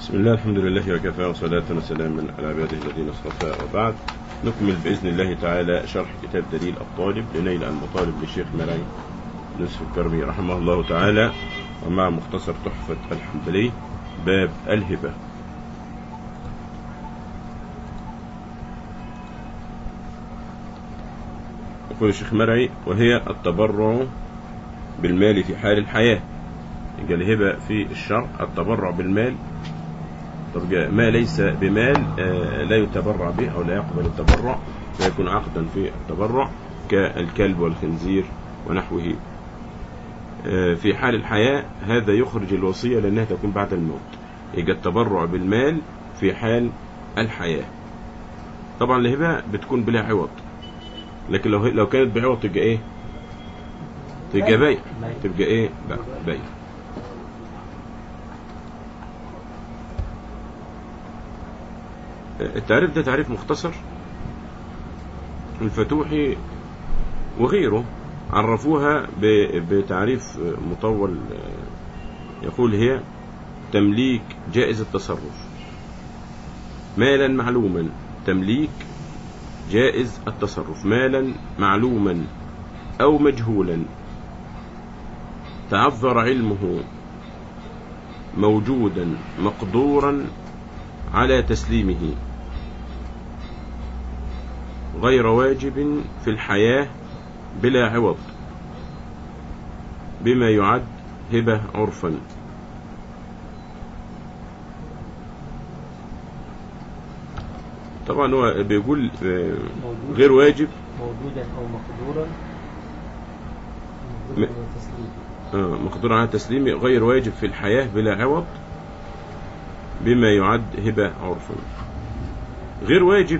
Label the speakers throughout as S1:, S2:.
S1: بسم الله الحمد لله وكفى وصلاة وسلاما على عباده الذين اصطفى وبعد نكمل بإذن الله تعالى شرح كتاب دليل الطالب لنيل المطالب للشيخ مرعي يوسف الكرمي رحمه الله تعالى ومع مختصر تحفة الحنبلي باب الهبة يقول الشيخ مرعي وهي التبرع بالمال في حال الحياة يبقى الهبة في الشرع التبرع بالمال طب ما ليس بمال لا يتبرع به أو لا يقبل التبرع فيكون عقدا في التبرع كالكلب والخنزير ونحوه في حال الحياة هذا يخرج الوصية لأنها تكون بعد الموت يبقى التبرع بالمال في حال الحياة طبعا الهبة بتكون بلا عوض لكن لو لو كانت بعوض تبقى ايه تبقى بيع تبقى ايه بيع التعريف ده تعريف مختصر الفتوحي وغيره عرفوها بتعريف مطول يقول هي تمليك جائز التصرف مالا معلوما تمليك جائز التصرف مالا معلوما أو مجهولا تعذر علمه موجودا مقدورا على تسليمه غير واجب في الحياة بلا عوض بما يعد هبة عرفا طبعا هو بيقول غير واجب
S2: موجودا او مقدورا
S1: م... آه مقدور على تسليمه غير واجب في الحياة بلا عوض بما يعد هبة عرفا غير واجب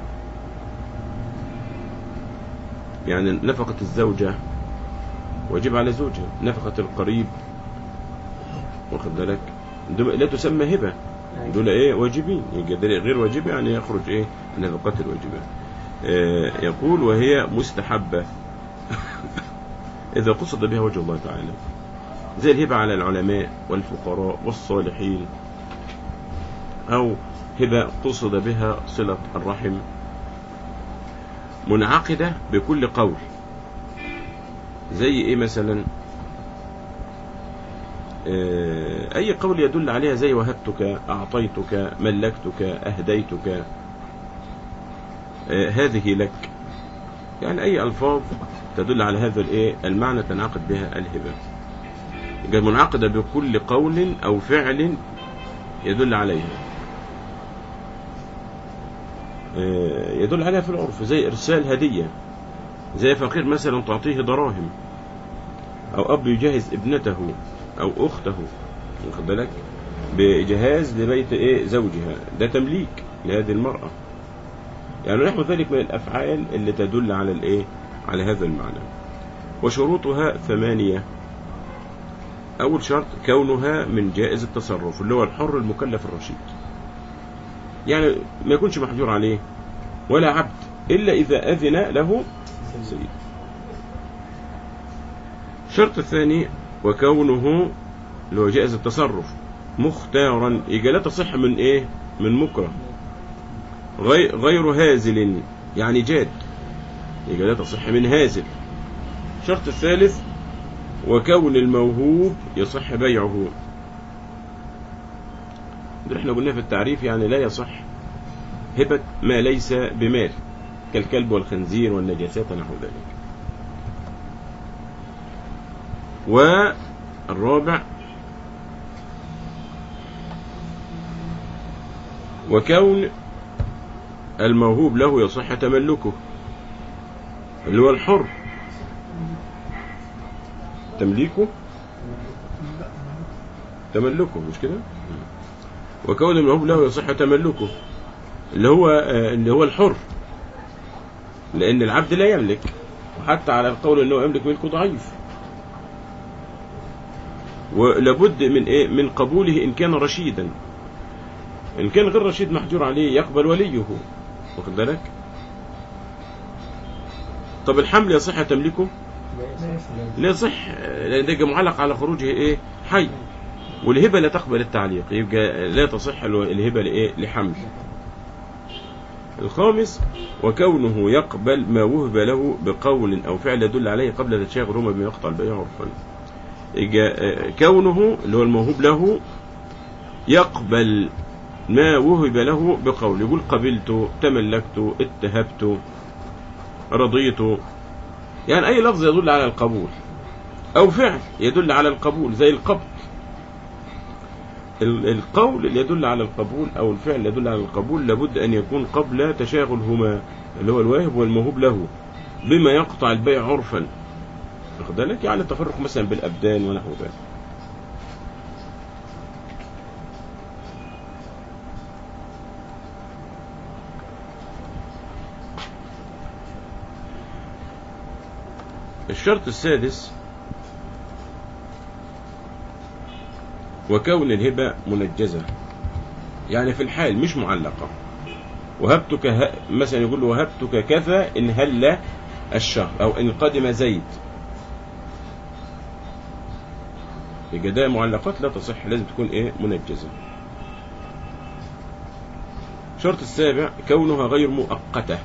S1: يعني نفقة الزوجة واجب على زوجها نفقة القريب واخد بالك لا تسمى هبة دول ايه واجبين يبقى غير واجب يعني يخرج ايه النفقات الواجبة آه يقول وهي مستحبة إذا قصد بها وجه الله تعالى زي الهبة على العلماء والفقراء والصالحين أو هبة قصد بها صلة الرحم منعقدة بكل قول زي ايه مثلا اه اي قول يدل عليها زي وهبتك اعطيتك ملكتك اهديتك اه هذه لك يعني اي الفاظ تدل على هذا الايه المعنى تنعقد بها الهبة يبقى منعقدة بكل قول او فعل يدل عليها يدل عليها في العرف زي إرسال هدية زي فقير مثلا تعطيه دراهم أو أب يجهز ابنته أو أخته واخد بالك بجهاز لبيت إيه زوجها ده تمليك لهذه المرأة يعني نحو ذلك من الأفعال اللي تدل على الإيه على هذا المعنى وشروطها ثمانية أول شرط كونها من جائز التصرف اللي هو الحر المكلف الرشيد يعني ما يكونش محجور عليه ولا عبد إلا إذا أذن له سيد الشرط الثاني وكونه اللي هو جائز التصرف مختارا يبقى لا تصح من ايه من مكره غير, غير هازل يعني جاد يبقى لا تصح من هازل الشرط الثالث وكون الموهوب يصح بيعه ده احنا قلنا في التعريف يعني لا يصح هبة ما ليس بمال كالكلب والخنزير والنجاسات ونحو ذلك والرابع وكون الموهوب له يصح تملكه اللي هو الحر تمليكه تملكه مش كده وكون الموهوب له يصح تملكه اللي هو اللي هو الحر لأن العبد لا يملك وحتى على القول أنه يملك ملكه ضعيف ولابد من إيه من قبوله إن كان رشيدا إن كان غير رشيد محجور عليه يقبل وليه واخد بالك طب الحمل يصح تملكه لا يصح لأن ده معلق على خروجه إيه حي والهبة لا تقبل التعليق يبقى لا تصح الهبة لإيه لحمل الخامس وكونه يقبل ما وهب له بقول أو فعل يدل عليه قبل تشاغلهما بما يقطع البيع عرفا يبقى كونه اللي هو الموهوب له يقبل ما وهب له بقول يقول قبلت تملكت اتهبت رضيت يعني أي لفظ يدل على القبول أو فعل يدل على القبول زي القبض ال- القول اللي يدل على القبول أو الفعل اللي يدل على القبول لابد أن يكون قبل تشاغلهما اللي هو الواهب والموهوب له بما يقطع البيع عرفا واخد بالك يعني التفرق مثلا بالأبدان ونحو ذلك الشرط السادس وكون الهبة منجزة يعني في الحال مش معلقة وهبتك ه... مثلا يقول له وهبتك كذا إن هل الشهر أو إن قدم زيد يبقى ده معلقات لا تصح لازم تكون إيه منجزة الشرط السابع كونها غير مؤقتة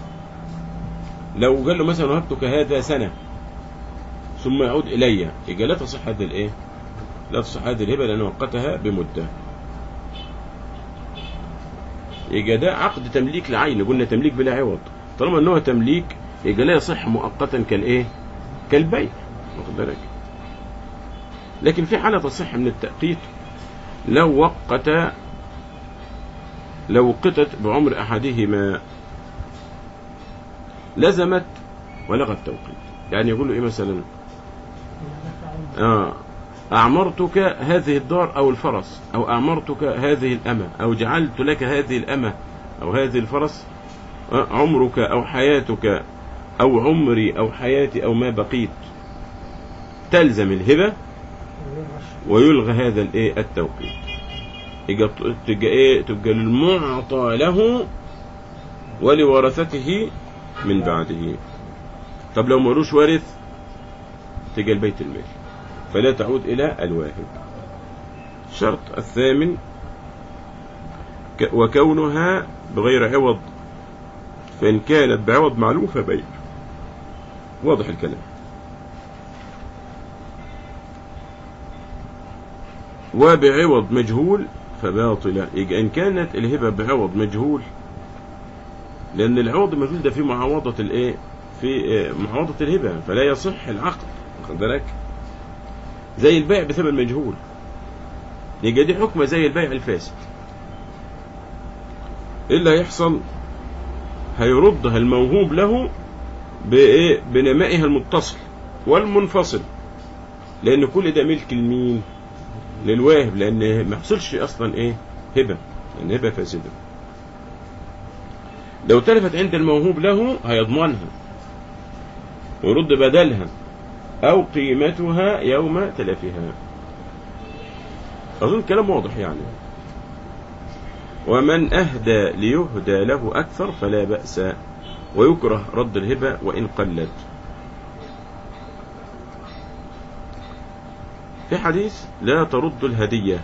S1: لو قال له مثلا وهبتك هذا سنة ثم يعود إلي يبقى لا تصح هذه الإيه لا تصح هذه الهبة لأن وقتها بمدة يبقى ده عقد تمليك لعين قلنا تمليك بلا عوض طالما أنه تمليك يبقى لا يصح مؤقتا كالإيه كالبيع واخد بالك لكن في حالة تصح من التأقيت لو وقت لو وقتت بعمر أحدهما لزمت ولغى التوقيت يعني يقول له إيه مثلا آه أعمرتك هذه الدار أو الفرس أو أعمرتك هذه الأمة أو جعلت لك هذه الأمة أو هذه الفرس آه عمرك أو حياتك أو عمري أو حياتي أو ما بقيت تلزم الهبة ويلغى هذا الايه التوقيت يبقى تبقى ايه تبقى المعطى له ولورثته من بعده طب لو ملوش وارث تجي البيت المال فلا تعود إلى الواهب الشرط الثامن ك- وكونها بغير عوض فإن كانت بعوض معلوم فبيع واضح الكلام وبعوض مجهول فباطلة يبقى إن كانت الهبة بعوض مجهول لأن العوض المجهول ده في معاوضة الإيه في آه، معاوضة الهبة فلا يصح العقد واخد بالك زي البيع بثمن مجهول يبقى دي حكمة زي البيع الفاسد ايه اللي هيحصل هيردها الموهوب له بايه بنمائها المتصل والمنفصل لان كل ده ملك لمين للواهب لان ما يحصلش اصلا ايه هبه لان هبه فاسده لو تلفت عند الموهوب له هيضمنها ويرد بدلها أو قيمتها يوم تلفها أظن كلام واضح يعني ومن أهدى ليهدى له أكثر فلا بأس ويكره رد الهبة وإن قلت في حديث لا ترد الهدية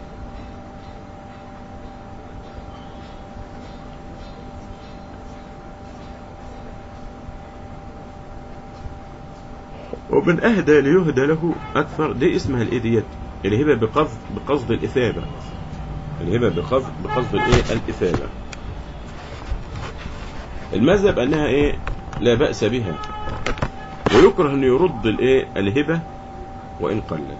S1: ومن أهدى ليهدى له أكثر دي اسمها الإيه ديت الهبة بقصد بقصد الإثابة الهبة بقصد بقصد الإيه الإثابة المذهب أنها إيه لا بأس بها ويكره أن يرد الإيه الهبة وإن قلت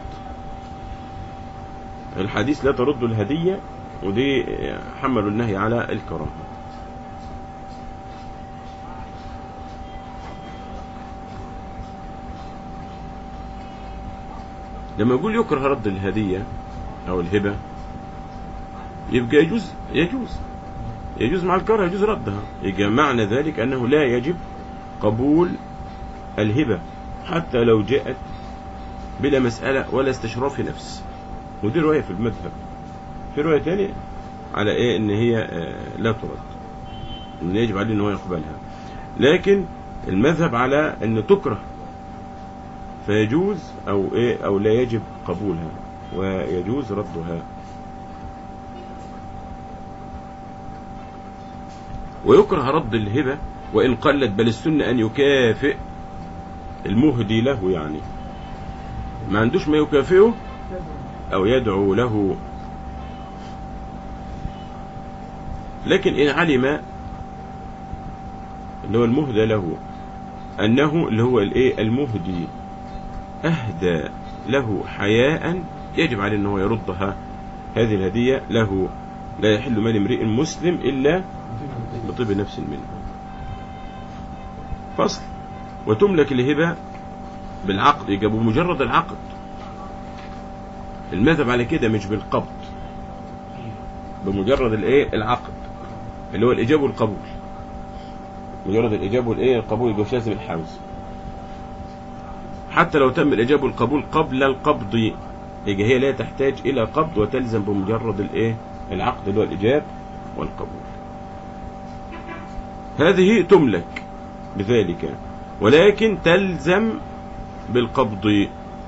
S1: الحديث لا ترد الهدية ودي حملوا النهي على الكراهة لما يقول يكره رد الهدية أو الهبة يبقى يجوز يجوز يجوز مع الكره يجوز ردها يبقى معنى ذلك أنه لا يجب قبول الهبة حتى لو جاءت بلا مسألة ولا استشراف نفس ودي رواية في المذهب في رواية تانية على ايه ان هي آه، لا ترد ان يجب عليه ان هو يقبلها لكن المذهب على ان تكره فيجوز او ايه او لا يجب قبولها ويجوز ردها ويكره رد الهبة وإن قلت بل السنة أن يكافئ المهدي له يعني ما عندوش ما يكافئه أو يدعو له لكن إن علم اللي هو المهدى له أنه اللي هو الإيه المهدي أهدى له حياء يجب عليه أنه يردها هذه الهدية له لا يحل مال امرئ مسلم إلا بطيب نفس منه فصل وتملك الهبة بالعقد يجب مجرد العقد المذهب على كده مش بالقبض بمجرد الايه العقد اللي هو الاجابه والقبول مجرد الاجابه والايه القبول يبقى مش لازم الحوز حتى لو تم الاجابه والقبول قبل القبض يبقى هي لا تحتاج الى قبض وتلزم بمجرد الايه العقد اللي هو الاجاب والقبول هذه تملك بذلك ولكن تلزم بالقبض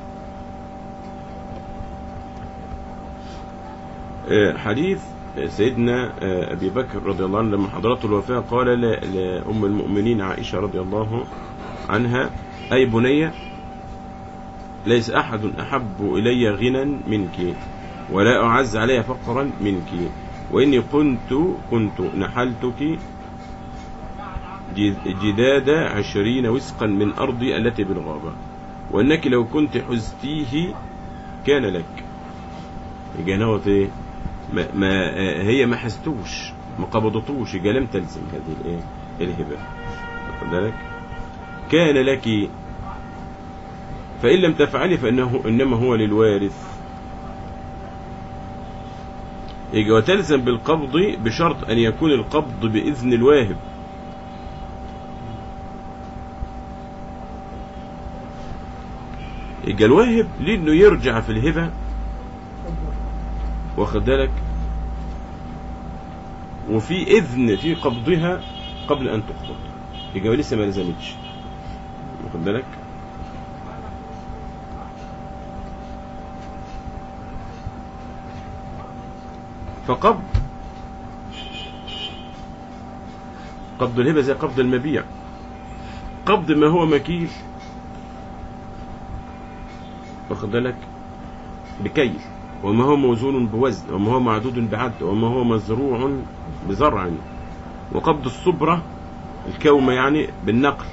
S1: آه، حديث سيدنا آه، أبي بكر رضي الله عنه لما حضرته الوفاة قال ل- لأم المؤمنين عائشة رضي الله عنها أي بنية ليس أحد أحب إلي غنى منك ولا أعز علي فقرا منك وإني كنت كنت نحلتك جد- جداد عشرين وسقا من أرضي التي بالغابة وأنك لو كنت حزتيه كان لك يبقى نوت ايه ما, ما آه، هي ما حزتوش ما قبضتوش يبقى لم تلزم هذه الايه الهبه واخد بالك كان لك فإن لم تفعلي فإنه إنما هو للوارث يبقى وتلزم بالقبض بشرط أن يكون القبض بإذن الواهب يبقى الواهب ليه انه يرجع في الهبه واخد بالك وفي اذن في قبضها قبل ان تقبض يبقى لسه ما لزمتش واخد بالك فقبض قبض الهبه زي قبض المبيع قبض ما هو مكيل واخد بالك بكيل وما هو موزون بوزن وما هو معدود بعد وما هو مزروع بزرع وقبض الصبرة الكومة يعني بالنقل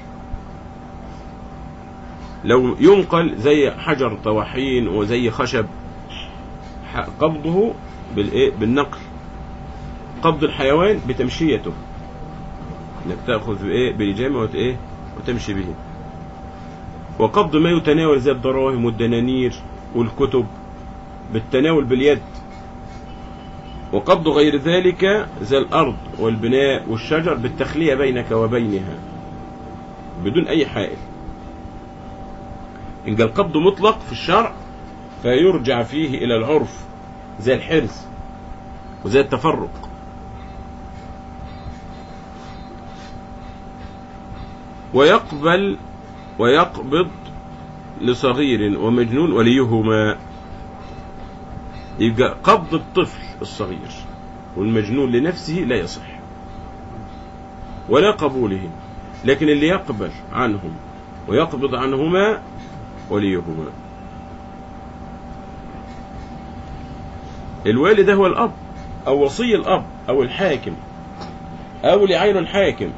S1: لو ينقل زي حجر طواحين وزي خشب ح- قبضه بالإيه؟ بالنقل قبض الحيوان بتمشيته انك تاخذ بايه بالاجامه وت- ايه وتمشي به وقبض ما يتناول زي الدراهم والدنانير والكتب بالتناول باليد وقبض غير ذلك زي الأرض والبناء والشجر بالتخلية بينك وبينها بدون أي حائل إن جاء القبض مطلق في الشرع فيرجع فيه إلى العرف زي الحرز وزي التفرق ويقبل ويقبض لصغير ومجنون وليهما يبقى قبض الطفل الصغير والمجنون لنفسه لا يصح ولا قبوله لكن اللي يقبل عنهم ويقبض عنهما وليهما الوالد هو الأب أو وصي الأب أو الحاكم أو لعين الحاكم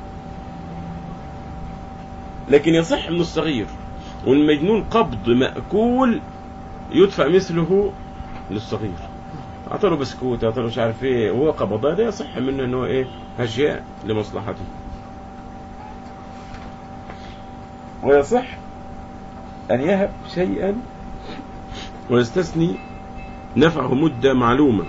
S1: لكن يصح من الصغير والمجنون قبض مأكول يدفع مثله للصغير اعطى له بسكوت اعطى له مش عارف ايه وهو قبضه ده يصح منه انه ايه اشياء لمصلحته ويصح ان يهب شيئا ويستثني نفعه مده معلومه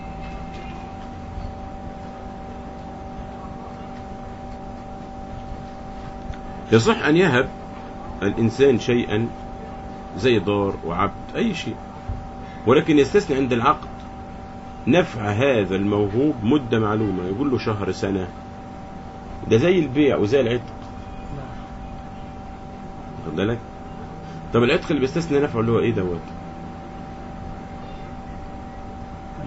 S1: يصح ان يهب الانسان شيئا زي دار وعبد اي شيء ولكن يستثني عند العقد نفع هذا الموهوب مدة معلومة يقول له شهر سنة ده زي البيع وزي العتق واخد بالك طب العتق اللي بيستثني نفعه اللي هو ايه دوت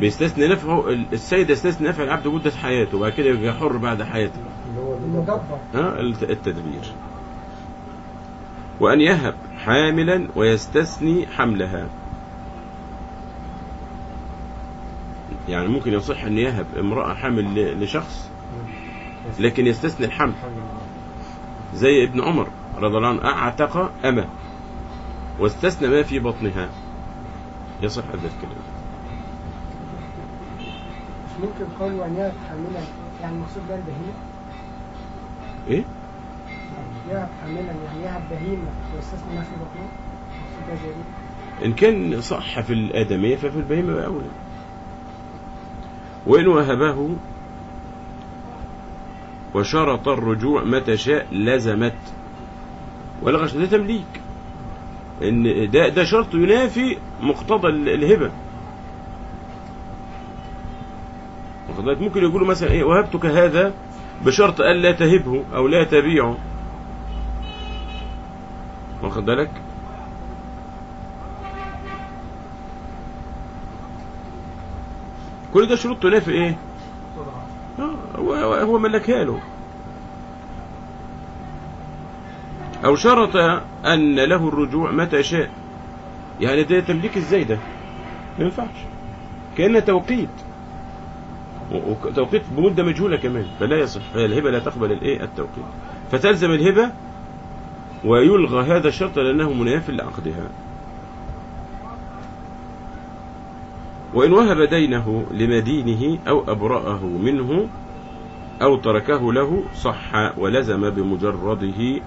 S1: بيستثني نفعه السيد يستثني نفع العبد مدة حياته وبعد كده يبقى حر بعد حياته
S2: اللي هو
S3: المدبر
S1: ها الت- التدبير وأن يهب حاملا ويستثني حملها يعني ممكن يصح أن يهب امرأة حامل ل- لشخص لكن يستثني الحمل زي ابن عمر رضي الله عنه أعتق أمة واستثنى ما في بطنها يصح هذا الكلام
S3: مش ممكن قول وأن حاملا يعني المقصود ده البهيمة
S1: إيه؟
S3: يهب حاملا يعني يهب بهيمة ويستثني ما في بطنه المقصود ده زي دي.
S1: إن كان صح في الآدمية ففي البهيمة بقى أولى وإن وهبه وشرط الرجوع متى شاء لزمت ولا غش ده تمليك إن ده ده شرط ينافي مقتضى ال- الهبة واخد بالك؟ ممكن يقولوا مثلا إيه وهبتك هذا بشرط ألا تهبه أو لا تبيعه واخد بالك كل ده شروط تنافي ايه آه، هو هو ملكها له او شرط ان له الرجوع متى شاء يعني ده تمليك ازاي ده ما ينفعش كانه توقيت و- وتوقيت بمده مجهوله كمان فلا يصح الهبه لا تقبل الايه التوقيت فتلزم الهبه ويلغى هذا الشرط لانه مناف لعقدها وإن وهب دينه لمدينه أو أبرأه منه أو تركه له صح ولزم بمجرده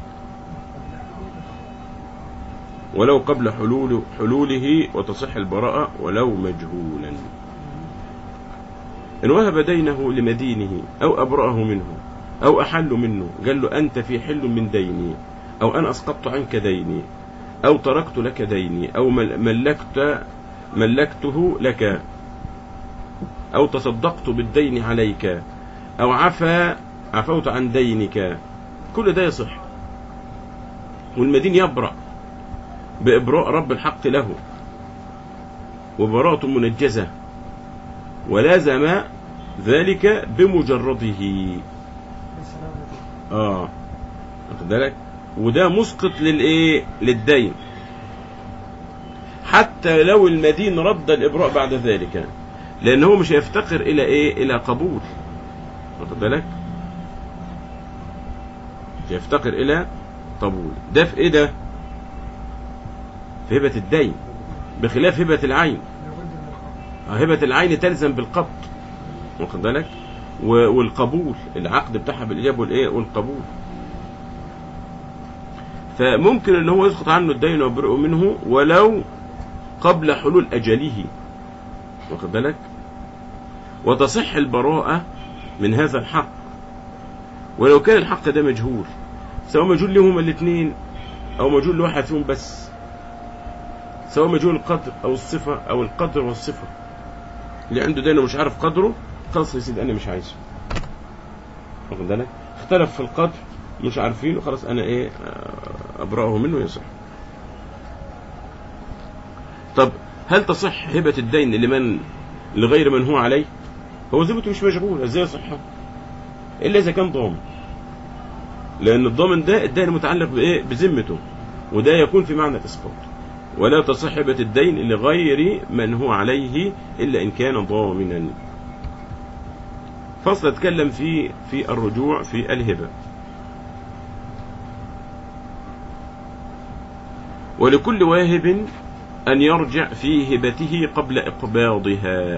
S1: ولو قبل حلول حلوله وتصح البراءة ولو مجهولا إن وهب دينه لمدينه أو أبرأه منه أو أحل منه قال له أنت في حل من ديني أو أنا أسقطت عنك ديني أو تركت لك ديني أو مل- ملكت ملكته لك أو تصدقت بالدين عليك أو عفا عفوت عن دينك كل ده يصح والمدين يبرأ بإبراء رب الحق له وبراءة منجزة ولازم ذلك بمجرده
S3: بالسلامة دي.
S1: اه واخد بالك وده مسقط للايه للدين حتى لو المدين رد الابراء بعد ذلك لان هو مش هيفتقر الى ايه الى قبول واخد بالك مش هيفتقر الى قبول ده في ايه ده في هبه الدين بخلاف هبه العين
S3: لابد من القبول
S1: هبة العين تلزم بالقبض واخد بالك و- والقبول العقد بتاعها بالإجابة والإيه والقبول فممكن ان هو يسقط عنه الدين ويبرئه منه ولو قبل حلول أجله واخد بالك وتصح البراءة من هذا الحق ولو كان الحق ده مجهول سواء مجهول لهم الاثنين أو مجهول لواحد فيهم بس سواء مجهول القدر أو الصفة أو القدر والصفة اللي عنده دين ومش عارف قدره خلاص يا سيدي انا مش عايزه واخد بالك اختلف في القدر مش عارفين وخلاص انا ايه آه، ابرأه منه يصح طب هل تصح هبة الدين لمن لغير من هو عليه هو ذمته مش مشغول ازاي يصحها الا اذا كان ضامن لان الضامن ده الدين متعلق بايه بذمته وده يكون في معنى الاسقاط ولا تصح هبة الدين لغير من هو عليه إلا إن كان ضامنا فصل اتكلم في في الرجوع في الهبة ولكل واهب أن يرجع في هبته قبل إقباضها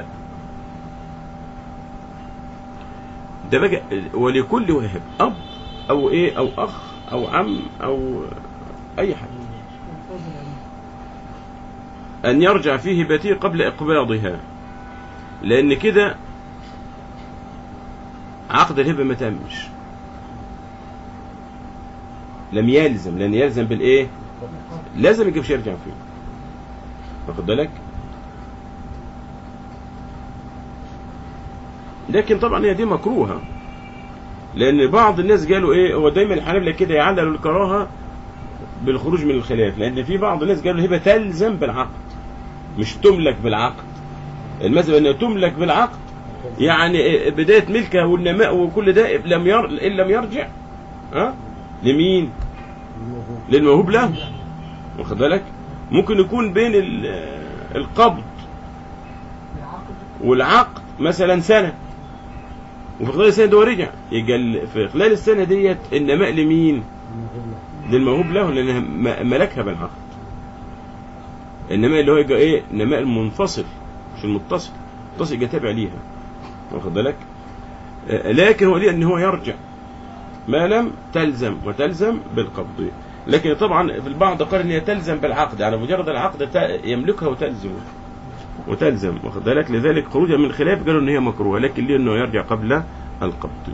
S1: ده بقى ولكل واهب أب أو إيه أو أخ أو عم أو أي حد
S3: ممتاز العلم.
S1: أن يرجع في هبته قبل إقباضها لأن كده عقد الهبة ما تمش لم يلزم لأن يلزم بالإيه لازم يجيبش يرجع فيه واخد بالك لكن طبعا هي دي مكروهة لأن بعض الناس قالوا إيه هو دايما الحنابلة كده يعللوا الكراهة بالخروج من الخلاف لأن في بعض الناس قالوا الهبة تلزم بالعقد مش تملك بالعقد المذهب انها تملك بالعقد يعني بداية ملكها والنماء وكل ده لم ير... إن لم يرجع ها لمين للموهوب له واخد بالك ممكن يكون بين ال- القبض
S3: العقد
S1: والعقد مثلا سنة وفي خلال السنة ده هو رجع يبقى ال- في خلال السنة ديت النماء لمين للموهوب له لأنها م- ملكها بالعقد النماء اللي هو يبقى ايه النماء المنفصل مش المتصل المتصل يبقى تابع ليها واخد بالك آه، لكن هو ليه ان هو يرجع ما لم تلزم وتلزم بالقبض لكن طبعا في البعض قال ان هي تلزم بالعقد يعني مجرد العقد ت- يملكها وتلزم وتلزم واخد بالك لذلك خروجها من الخلاف قالوا ان هي مكروهه لكن ليه انه يرجع قبل القبض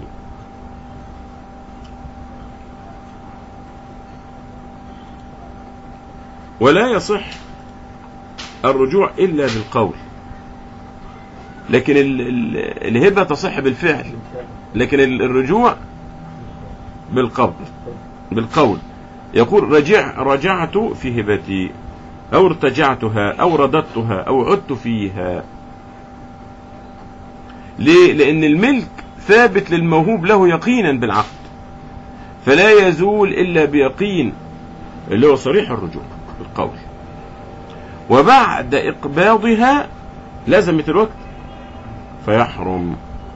S1: ولا يصح الرجوع الا بالقول لكن ال- ال- الهبه تصح بالفعل لكن ال- الرجوع بالقبض بالقول يقول رجع رجعت في هبتي أو ارتجعتها أو رددتها أو عدت فيها ليه؟ لأن الملك ثابت للموهوب له يقينا بالعقد فلا يزول إلا بيقين اللي هو صريح الرجوع بالقول وبعد إقباضها لزمت الوقت فيحرم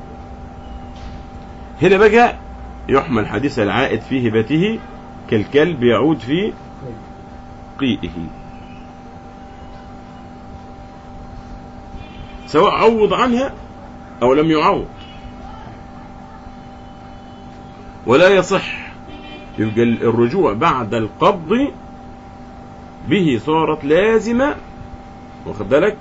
S1: هنا بقى يحمل حديث العائد في هبته كالكلب يعود في قيئه سواء عوض عنها أو لم يعوض ولا يصح يبقى الرجوع بعد القبض به صارت لازمة واخد بالك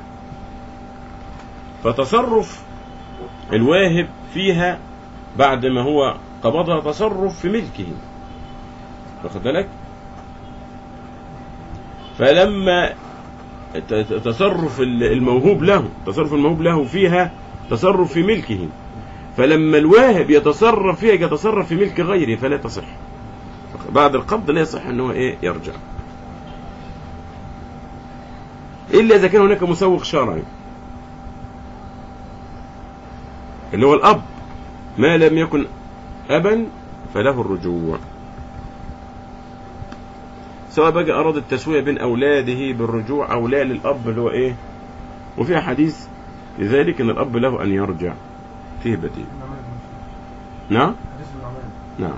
S1: فتصرف الواهب فيها بعد ما هو قبضها تصرف في ملكه واخد بالك فلما ت- ت- تصرف ال- الموهوب له تصرف الموهوب له فيها تصرف في ملكه فلما الواهب يتصرف فيها يتصرف في ملك غيره فلا تصح بعد القبض لا يصح ان هو ايه يرجع الا اذا كان هناك مسوق شرعي اللي هو الاب ما لم يكن ابا فله الرجوع سواء بقى أراد التسوية بين أولاده بالرجوع أو لا للأب اللي هو إيه وفيها حديث لذلك أن الأب له أن يرجع في هبته نعم نعم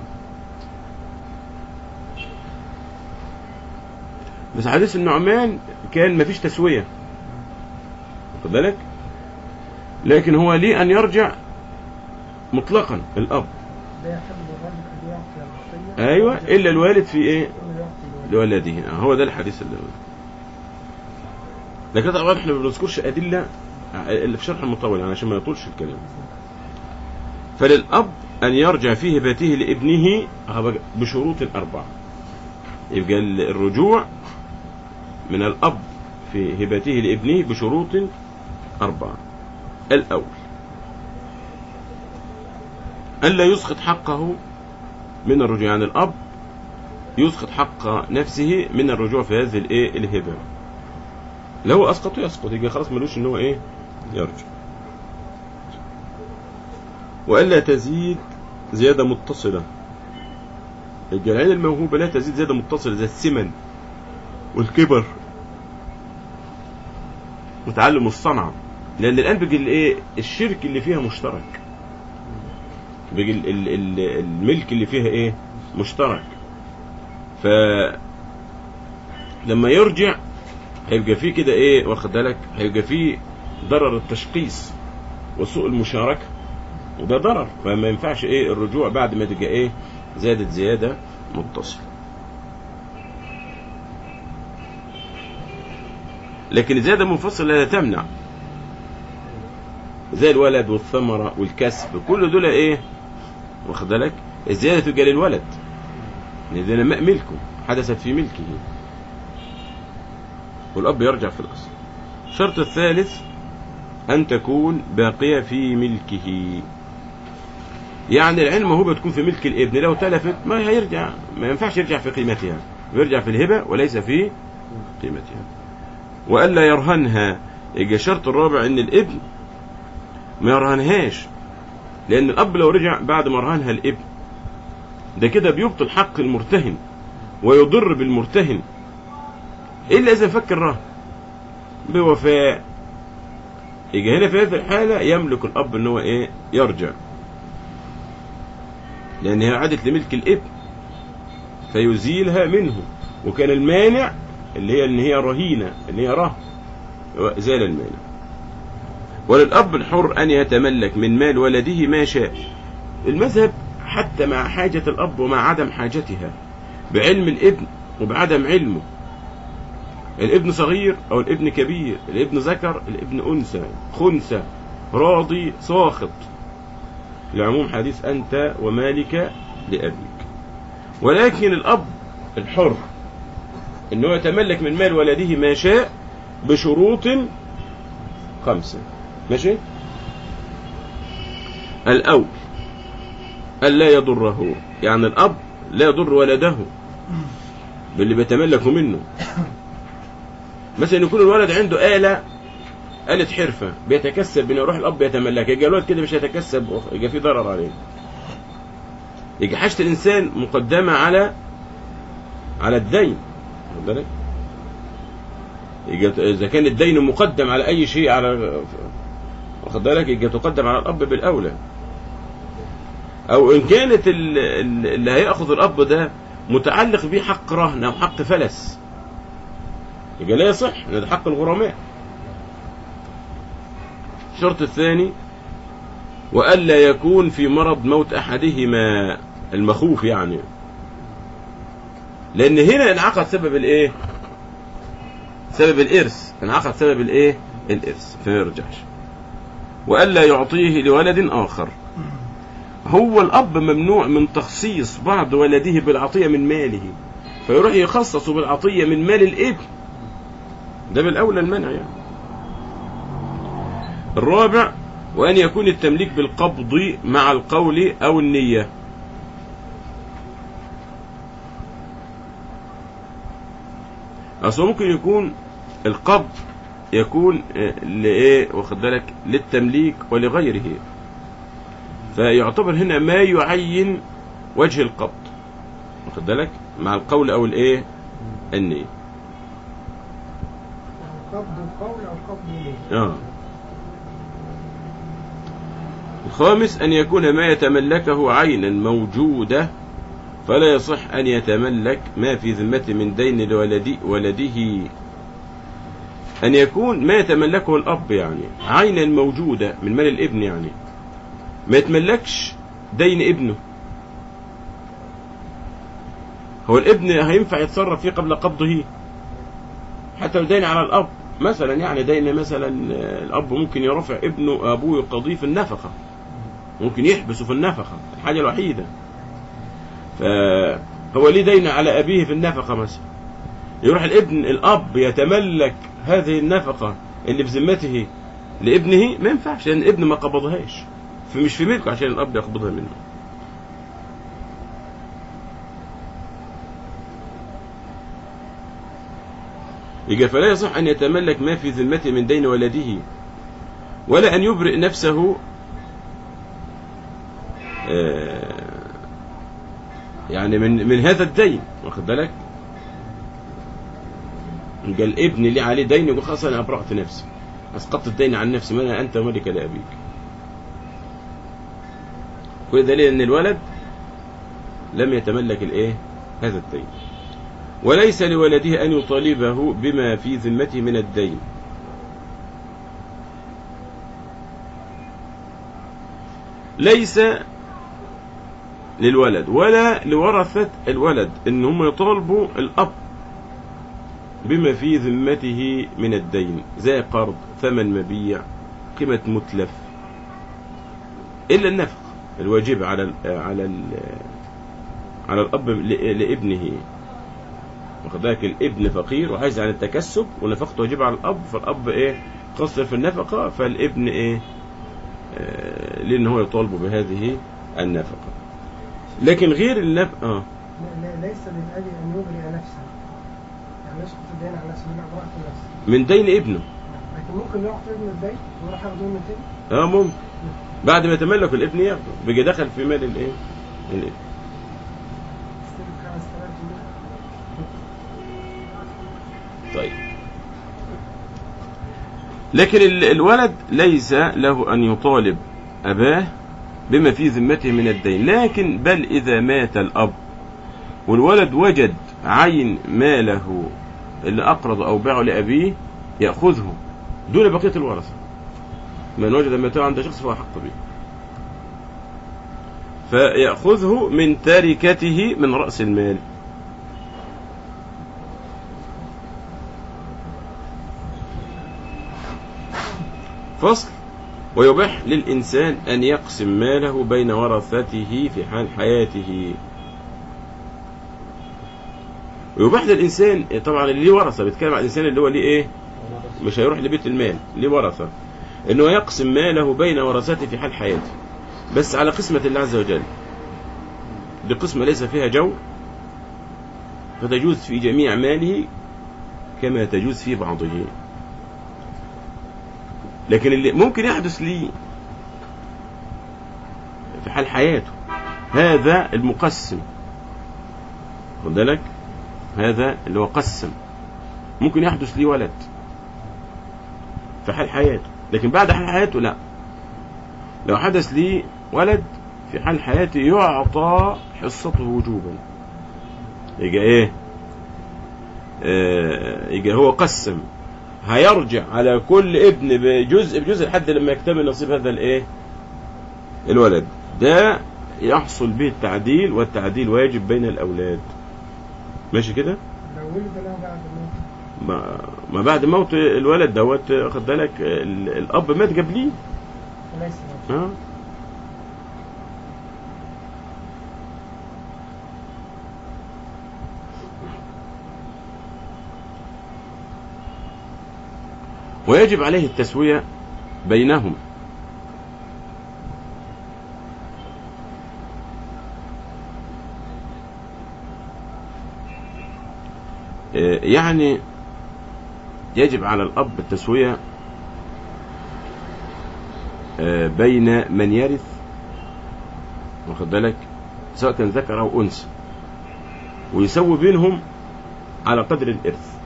S1: بس حديث النعمان كان مفيش تسوية واخد بالك لكن هو ليه أن يرجع مطلقا الأب
S3: ده يحب الرجل أن يعطي الوصية
S1: أيوة إلا الوالد في إيه
S3: أن يعطي الوصية.
S1: لولده آه، هو ده الحديث اللي لكن طبعا احنا ما بنذكرش ادله اللي في شرح المطول يعني عشان ما يطولش الكلام فللاب ان يرجع في هبته لابنه آه، بشروط اربعه يبقى ال- الرجوع من الاب في هبته لابنه بشروط اربعه الاول الا يسقط حقه من الرجوع يعني الاب يسقط حق نفسه من الرجوع في هذه الايه الهبه لو اسقط يسقط يبقى خلاص ملوش ان هو ايه يرجع والا تزيد زياده متصله يبقى العين الموهوبه لا تزيد زياده متصله زي السمن والكبر وتعلم الصنعه لان الان بيجي الايه الشرك اللي فيها مشترك بيجي ال- ال- ال- الملك اللي فيها ايه مشترك ف لما يرجع هيبقى فيه كده ايه واخد بالك هيبقى فيه ضرر التشخيص وسوء المشاركه وده ضرر فما ينفعش ايه الرجوع بعد ما تبقى ايه زادت زياده متصله لكن الزياده المنفصله لا تمنع زي الولد والثمره والكسب كل دول ايه واخد بالك الزياده تبقى للولد لأن ده نماء ملكه حدثت في ملكه والأب يرجع في الأصل الشرط الثالث أن تكون باقية في ملكه يعني العين موهوبة تكون في ملك الابن لو تلفت ما هيرجع ما ينفعش يرجع في قيمتها يرجع في الهبة وليس في قيمتها وألا يرهنها يجي الشرط الرابع ان الابن ما يرهنهاش لان الاب لو رجع بعد ما رهنها الابن ده كده بيبطل حق المرتهن ويضر بالمرتهن الا اذا فك الرهن بوفاء يجي هنا في هذه الحالة يملك الأب إن هو إيه يرجع لأن هي عادت لملك الابن فيزيلها منه وكان المانع اللي هي إن هي رهينة اللي هي رهن زال المانع وللأب الحر أن يتملك من مال ولده ما شاء المذهب حتى مع حاجة الأب ومع عدم حاجتها بعلم الابن وبعدم علمه الابن صغير او الابن كبير الابن ذكر الابن انثى خنثى راضي ساخط لعموم حديث انت ومالك لابيك ولكن الاب الحر انه يتملك من مال ولده ما شاء بشروط خمسه ماشي الاول الا يضره يعني الاب لا يضر ولده باللي بيتملك منه مثلا يكون الولد عنده آلة آلة حرفة بيتكسب بأن يروح الأب يتملكها يجي الولد كده مش هيتكسب يجي في ضرر عليه يجي حاجة الإنسان مقدمة على على الدين واخد بالك يجي إذا كان الدين مقدم على أي شيء على واخد بالك يجي تقدم على الأب بالأولى أو إن كانت ال- ال- اللي هيأخذ الأب ده متعلق بيه حق رهن أو حق فلس يبقى لا يصح لأن ده حق الغرماء الشرط الثاني وألا يكون في مرض موت أحدهما المخوف يعني لأن هنا انعقد سبب الإيه؟ سبب الإرث انعقد سبب الإيه؟ الإرث فما يرجعش وألا يعطيه لولد آخر هو الأب ممنوع من تخصيص بعض ولده بالعطية من ماله فيروح يخصص بالعطية من مال الابن ده بالأولى المنع يعني الرابع وأن يكون التمليك بالقبض مع القول أو النية أصلا ممكن يكون القبض يكون آه، لإيه واخد بالك للتمليك ولغيره فيعتبر هنا ما يعين وجه القبض واخد بالك مع القول أو الإيه النية
S3: قبض القول او قبض اليه
S1: آه. الخامس أن يكون ما يتملكه عينا موجودة فلا يصح أن يتملك ما في ذمته من دين لولدي ولده أن يكون ما يتملكه الأب يعني عينا موجودة من مال الابن يعني ما يتملكش دين ابنه هو الابن هينفع يتصرف فيه قبل قبضه حتى لو دين على الأب مثلا يعني دين مثلا آه، الأب ممكن يرفع ابنه أبوه يقتضيه في النفقة ممكن يحبسه في النفقة الحاجة الوحيدة فهو ليه دين على أبيه في النفقة مثلا يروح الابن الأب يتملك هذه النفقة اللي في ذمته لابنه ما ينفعش لأن الابن ما قبضهاش فمش في ملكه عشان الأب يقبضها منه يجي فلا يصح أن يتملك ما في ذمته من دين ولده ولا أن يبرئ نفسه آه، يعني من من هذا الدين واخد بالك يبقى الابن اللي عليه دين يقول خلاص انا ابرأت نفسي اسقطت الدين عن نفسي من انت وملك لابيك كل دليل ان الولد لم يتملك الايه هذا الدين وليس لولده ان يطالبه بما في ذمته من الدين ليس للولد ولا لورثة الولد ان هم يطالبوا الاب بما في ذمته من الدين زي قرض ثمن مبيع قيمة متلف إلا النفق الواجب على ال على ال على الأب ل- لابنه واخد بالك الابن فقير وعايز عن التكسب ونفقته واجبة على الأب فالأب إيه قصر في النفقة فالابن إيه آه لأن هو يطالبه بهذه النفقة لكن غير النفقة آه
S3: لا- لا- ليس للأب أن يبرئ نفسه يعني يسقط الدين على نفسه من أبرأت نفسه
S1: من دين ابنه
S3: نعم. لكن ممكن يعطي ابن البيت ويروح ياخده من تاني
S1: اه ممكن بعد ما يتملك الابن ياخده بيجي دخل في مال الايه الابن
S3: يستلم 5000 جنيه
S1: طيب لكن ال- الولد ليس له أن يطالب أباه بما في ذمته من الدين لكن بل إذا مات الأب والولد وجد عين ماله اللي أقرض أو باعه لأبيه يأخذه دون بقية الورثة من وجد ماته عند شخص فهو حق به فيأخذه من تركته من رأس المال فصل ويباح للإنسان أن يقسم ماله بين ورثته في حال حياته ويباح للإنسان طبعا اللي ليه ورثة بيتكلم عن الإنسان اللي هو ليه إيه مش هيروح لبيت المال ليه ورثة إنه يقسم ماله بين ورثته في حال حياته بس على قسمة الله عز وجل دي قسمة ليس فيها جو فتجوز في جميع ماله كما تجوز في بعضه لكن اللي ممكن يحدث لي في حال حياته هذا المقسم خد بالك هذا اللي هو قسم ممكن يحدث لي ولد في حال حياته لكن بعد حال حياته لا لو حدث لي ولد في حال حياته يعطى حصته وجوبا يجي ايه آه يجي هو قسم هيرجع على كل ابن بجزء بجزء لحد لما يكتمل نصيب هذا الايه الولد ده يحصل به التعديل والتعديل واجب بين الاولاد ماشي كده
S3: لو ولد له بعد الموت
S1: ما, ما بعد موت الولد دوت خد بالك ال- الاب مات قبليه
S3: فليس له
S1: ها ويجب عليه التسوية بينهم آه، يعني يجب على الأب التسوية آه، بين من يرث واخد بالك سواء كان ذكر أو أنثى ويسوي بينهم على قدر الإرث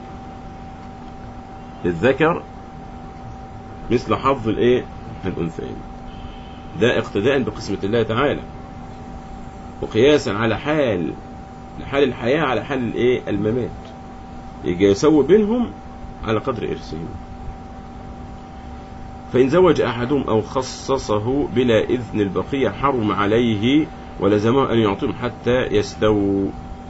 S1: للذكر مثل حظ الايه الانثيين ده اقتداء بقسمة الله تعالى وقياسا على حال حال الحياة على حال الايه الممات يجي يسوي بينهم على قدر ارثهم فإن زوج أحدهم أو خصصه بلا إذن البقية حرم عليه ولزمه أن يعطيهم حتى يستووا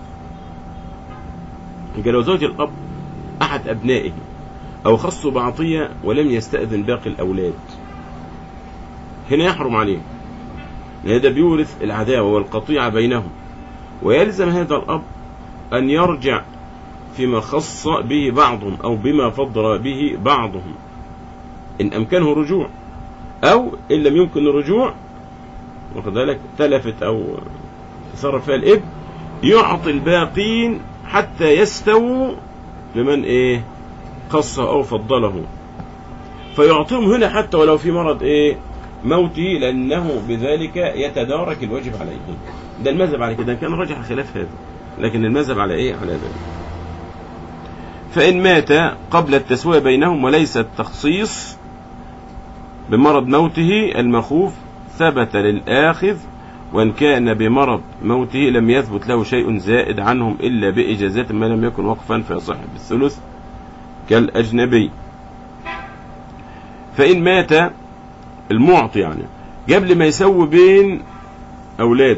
S1: يجي لو زوج الأب أحد أبنائه أو خصه بعطية ولم يستأذن باقي الأولاد هنا يحرم عليه لأن ده بيورث العداوة والقطيعة بينهم ويلزم هذا الأب أن يرجع فيما خص به بعضهم أو بما فضل به بعضهم إن أمكنه الرجوع أو إن لم يمكن الرجوع واخد بالك تلفت أو تصرف فيها الإب يعطي الباقين حتى يستووا لمن إيه خصه أو فضله فيعطيهم هنا حتى ولو في مرض إيه موته لأنه بذلك يتدارك الواجب عليه ده المذهب على كده كان رجح خلاف هذا لكن المذهب على إيه على ذلك فإن مات قبل التسوية بينهم وليس التخصيص بمرض موته المخوف ثبت للآخذ وإن كان بمرض موته لم يثبت له شيء زائد عنهم إلا بإجازات ما لم يكن وقفا فيصح بالثلث كالأجنبي فإن مات المعطي يعني قبل ما يسوي بين أولاده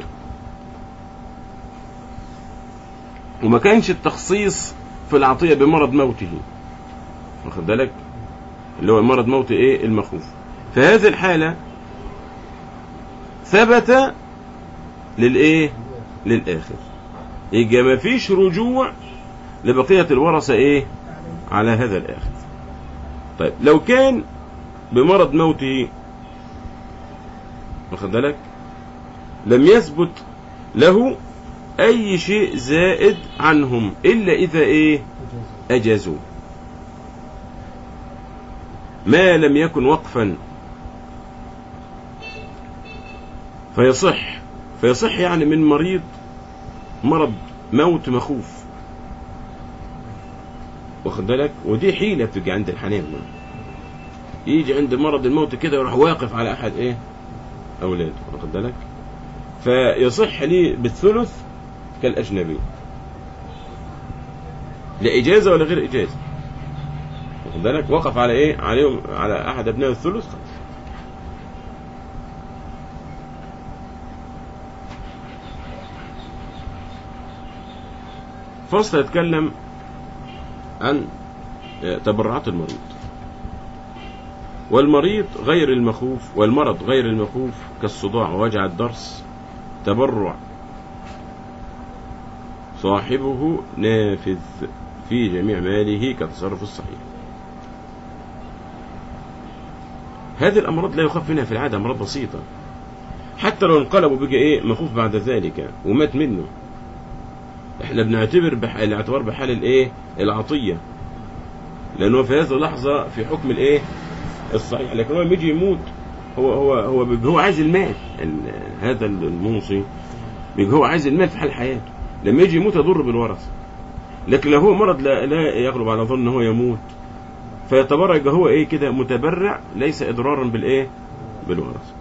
S1: وما كانش التخصيص في العطية بمرض موته واخد بالك اللي هو مرض موت ايه المخوف في هذه الحالة ثبت للايه للآخر يبقى ما فيش رجوع لبقية الورثة ايه على هذا الآخر طيب لو كان بمرض موته واخد بالك لم يثبت له أي شيء زائد عنهم إلا إذا إيه أجازوا ما لم يكن وقفا فيصح فيصح يعني من مريض مرض موت مخوف واخد بالك ودي حيلة بتجي عند الحنان يجي عند مرض الموت كده يروح واقف على أحد إيه أولاده واخد بالك فيصح لي بالثلث كالأجنبي لا إجازة ولا غير إجازة واخد بالك وقف على إيه عليهم على أحد أبناء الثلث خلاص فصل يتكلم عن تبرعات المريض والمريض غير المخوف والمرض غير المخوف كالصداع ووجع الضرس تبرع صاحبه نافذ في جميع ماله كالتصرف الصحيح هذه الأمراض لا يخاف منها في العادة أمراض بسيطة حتى لو انقلبوا بقى إيه مخوف بعد ذلك ومات منه احنا بنعتبر بح... الاعتبار بحال الايه العطية لأنه في هذه اللحظة في حكم الايه الصحيح لكن هو لما يجي يموت هو هو هو بيبقى هو عايز المال ال- هذا الموصي بيبقى هو عايز المال في حال حياته لما يجي يموت يضر بالورثة لكن لو هو مرض لا, لا يغلب على ظن ان هو يموت فيتبرع يبقى هو ايه كده متبرع ليس اضرارا بالايه بالورثة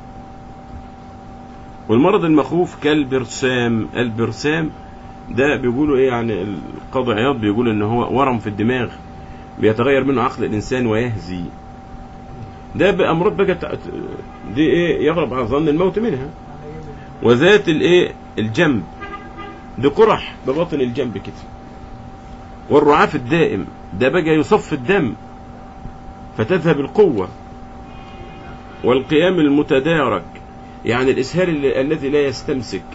S1: والمرض المخوف كالبرسام البرسام ده بيقولوا ايه يعني القاضي عياض بيقول ان هو ورم في الدماغ بيتغير منه عقل الانسان ويهزي ده بامراض بقى تع- دي ايه يغلب على ظن الموت منها وذات الايه الجنب دي قرح بباطن الجنب كده والرعاف الدائم ده بقى يصف الدم فتذهب القوة والقيام المتدارك يعني الإسهال ال- الذي لا يستمسك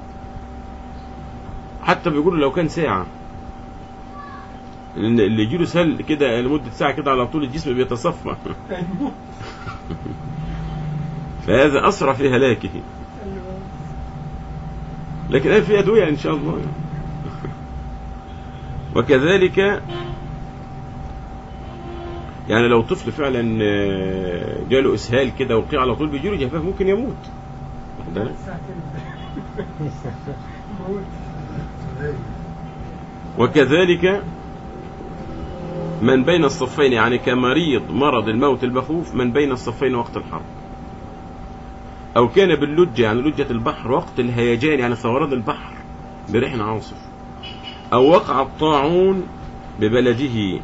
S1: حتى بيقولوا لو كان ساعة لأن اللي يجيله سهل كده لمدة ساعة كده على طول الجسم بيتصفى فهذا أسرع في هلاكه لكن هل في أدوية إن شاء الله وكذلك يعني لو طفل فعلا آه، جاله إسهال كده وقع على طول بيجيله جفاف ممكن يموت واخد بالك؟
S3: ساعتين موت
S1: وكذلك من بين الصفين يعني كمريض مرض الموت المخوف من بين الصفين وقت الحرب أو كان باللجة يعني لجة البحر وقت الهيجان يعني ثوران البحر بريح عاصف أو وقع الطاعون ببلده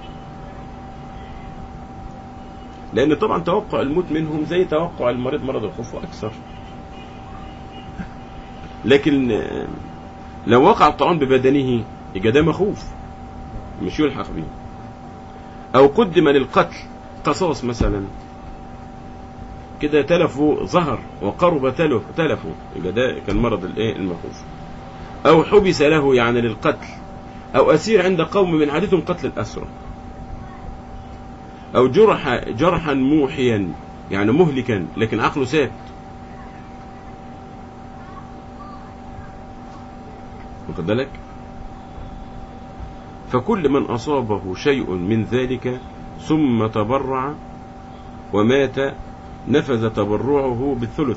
S1: لأن طبعا توقع الموت منهم زي توقع المريض مرض الخوف وأكثر لكن آه، لو وقع الطاعون ببدنه يبقى ده مخوف مش يلحق به أو قدم للقتل قصاص مثلا كده تلفه ظهر وقرب تلف تلفه يبقى ده كان مرض الايه المخوف أو حبس له يعني للقتل أو أسير عند قوم من عادتهم قتل الأسرى أو جرح جرحا موحيا يعني مهلكا لكن عقله ثابت واخد بالك فكل من أصابه شيء من ذلك ثم تبرع ومات نفذ تبرعه بالثلث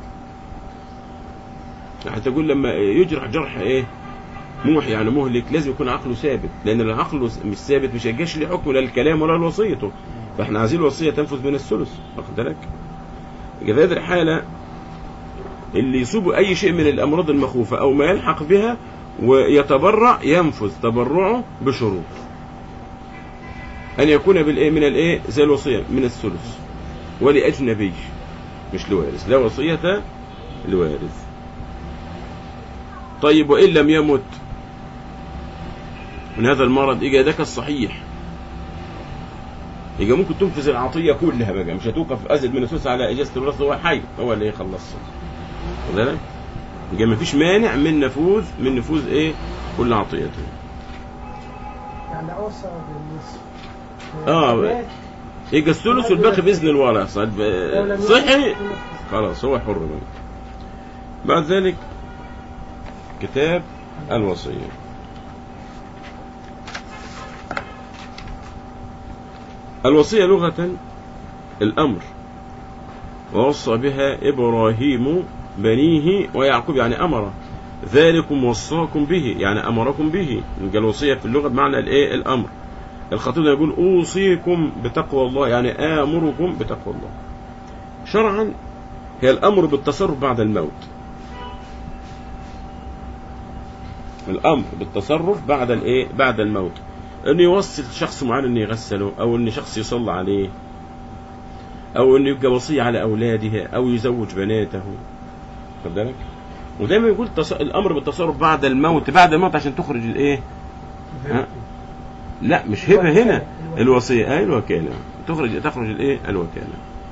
S1: يعني تقول لما يجرح جرح ايه موح يعني مهلك لازم يكون عقله ثابت لان العقل مش ثابت مش هيجيش ليه حكم لا الكلام ولا الوصيته فاحنا عايزين الوصيه تنفذ من الثلث واخد بالك يبقى في هذه الحاله اللي يصيبه اي شيء من الامراض المخوفه او ما يلحق بها ويتبرع ينفذ تبرعه بشروط أن يكون بالإيه من الإيه زي الوصية من الثلث ولأجنبي مش لوارث لا وصية لوارث طيب وإن لم يمت من هذا المرض إجا ذاك الصحيح يبقى ممكن تنفذ العطية كلها بقى مش هتوقف أزيد من الثلث على إجازة الورثة هو حي هو اللي يخلصها واخد بالك؟ يبقى مفيش مانع من نفوذ من نفوذ إيه كل عطيته
S3: يعني أوصى بالنصف
S1: آه.
S3: مات،
S1: يبقى الثلث والباقي بإذن الورثة
S3: لو لم
S1: صحي
S3: يمت،
S1: خلاص هو حر بقى بعد ذلك كتاب الوصية الوصية لغة الأمر ووصى بها إبراهيم بنيه ويعقوب يعني أمر ذلكم وصاكم به يعني أمركم به يبقى الوصية في اللغة بمعنى الإيه الأمر الخطيب يقول أوصيكم بتقوى الله يعني آمركم بتقوى الله شرعا هي الأمر بالتصرف بعد الموت الأمر بالتصرف بعد الإيه بعد الموت أن يوصي شخص معين أن يغسله أو أن شخص يصلى عليه أو أن يبقى وصية على أولاده أو يزوج بناته خد بالك ودايما يقول تص... الأمر بالتصرف بعد الموت بعد الموت عشان تخرج الإيه ها؟ لا مش هبة هنا الوصية أي الوكالة تخرج تخرج الإيه الوكالة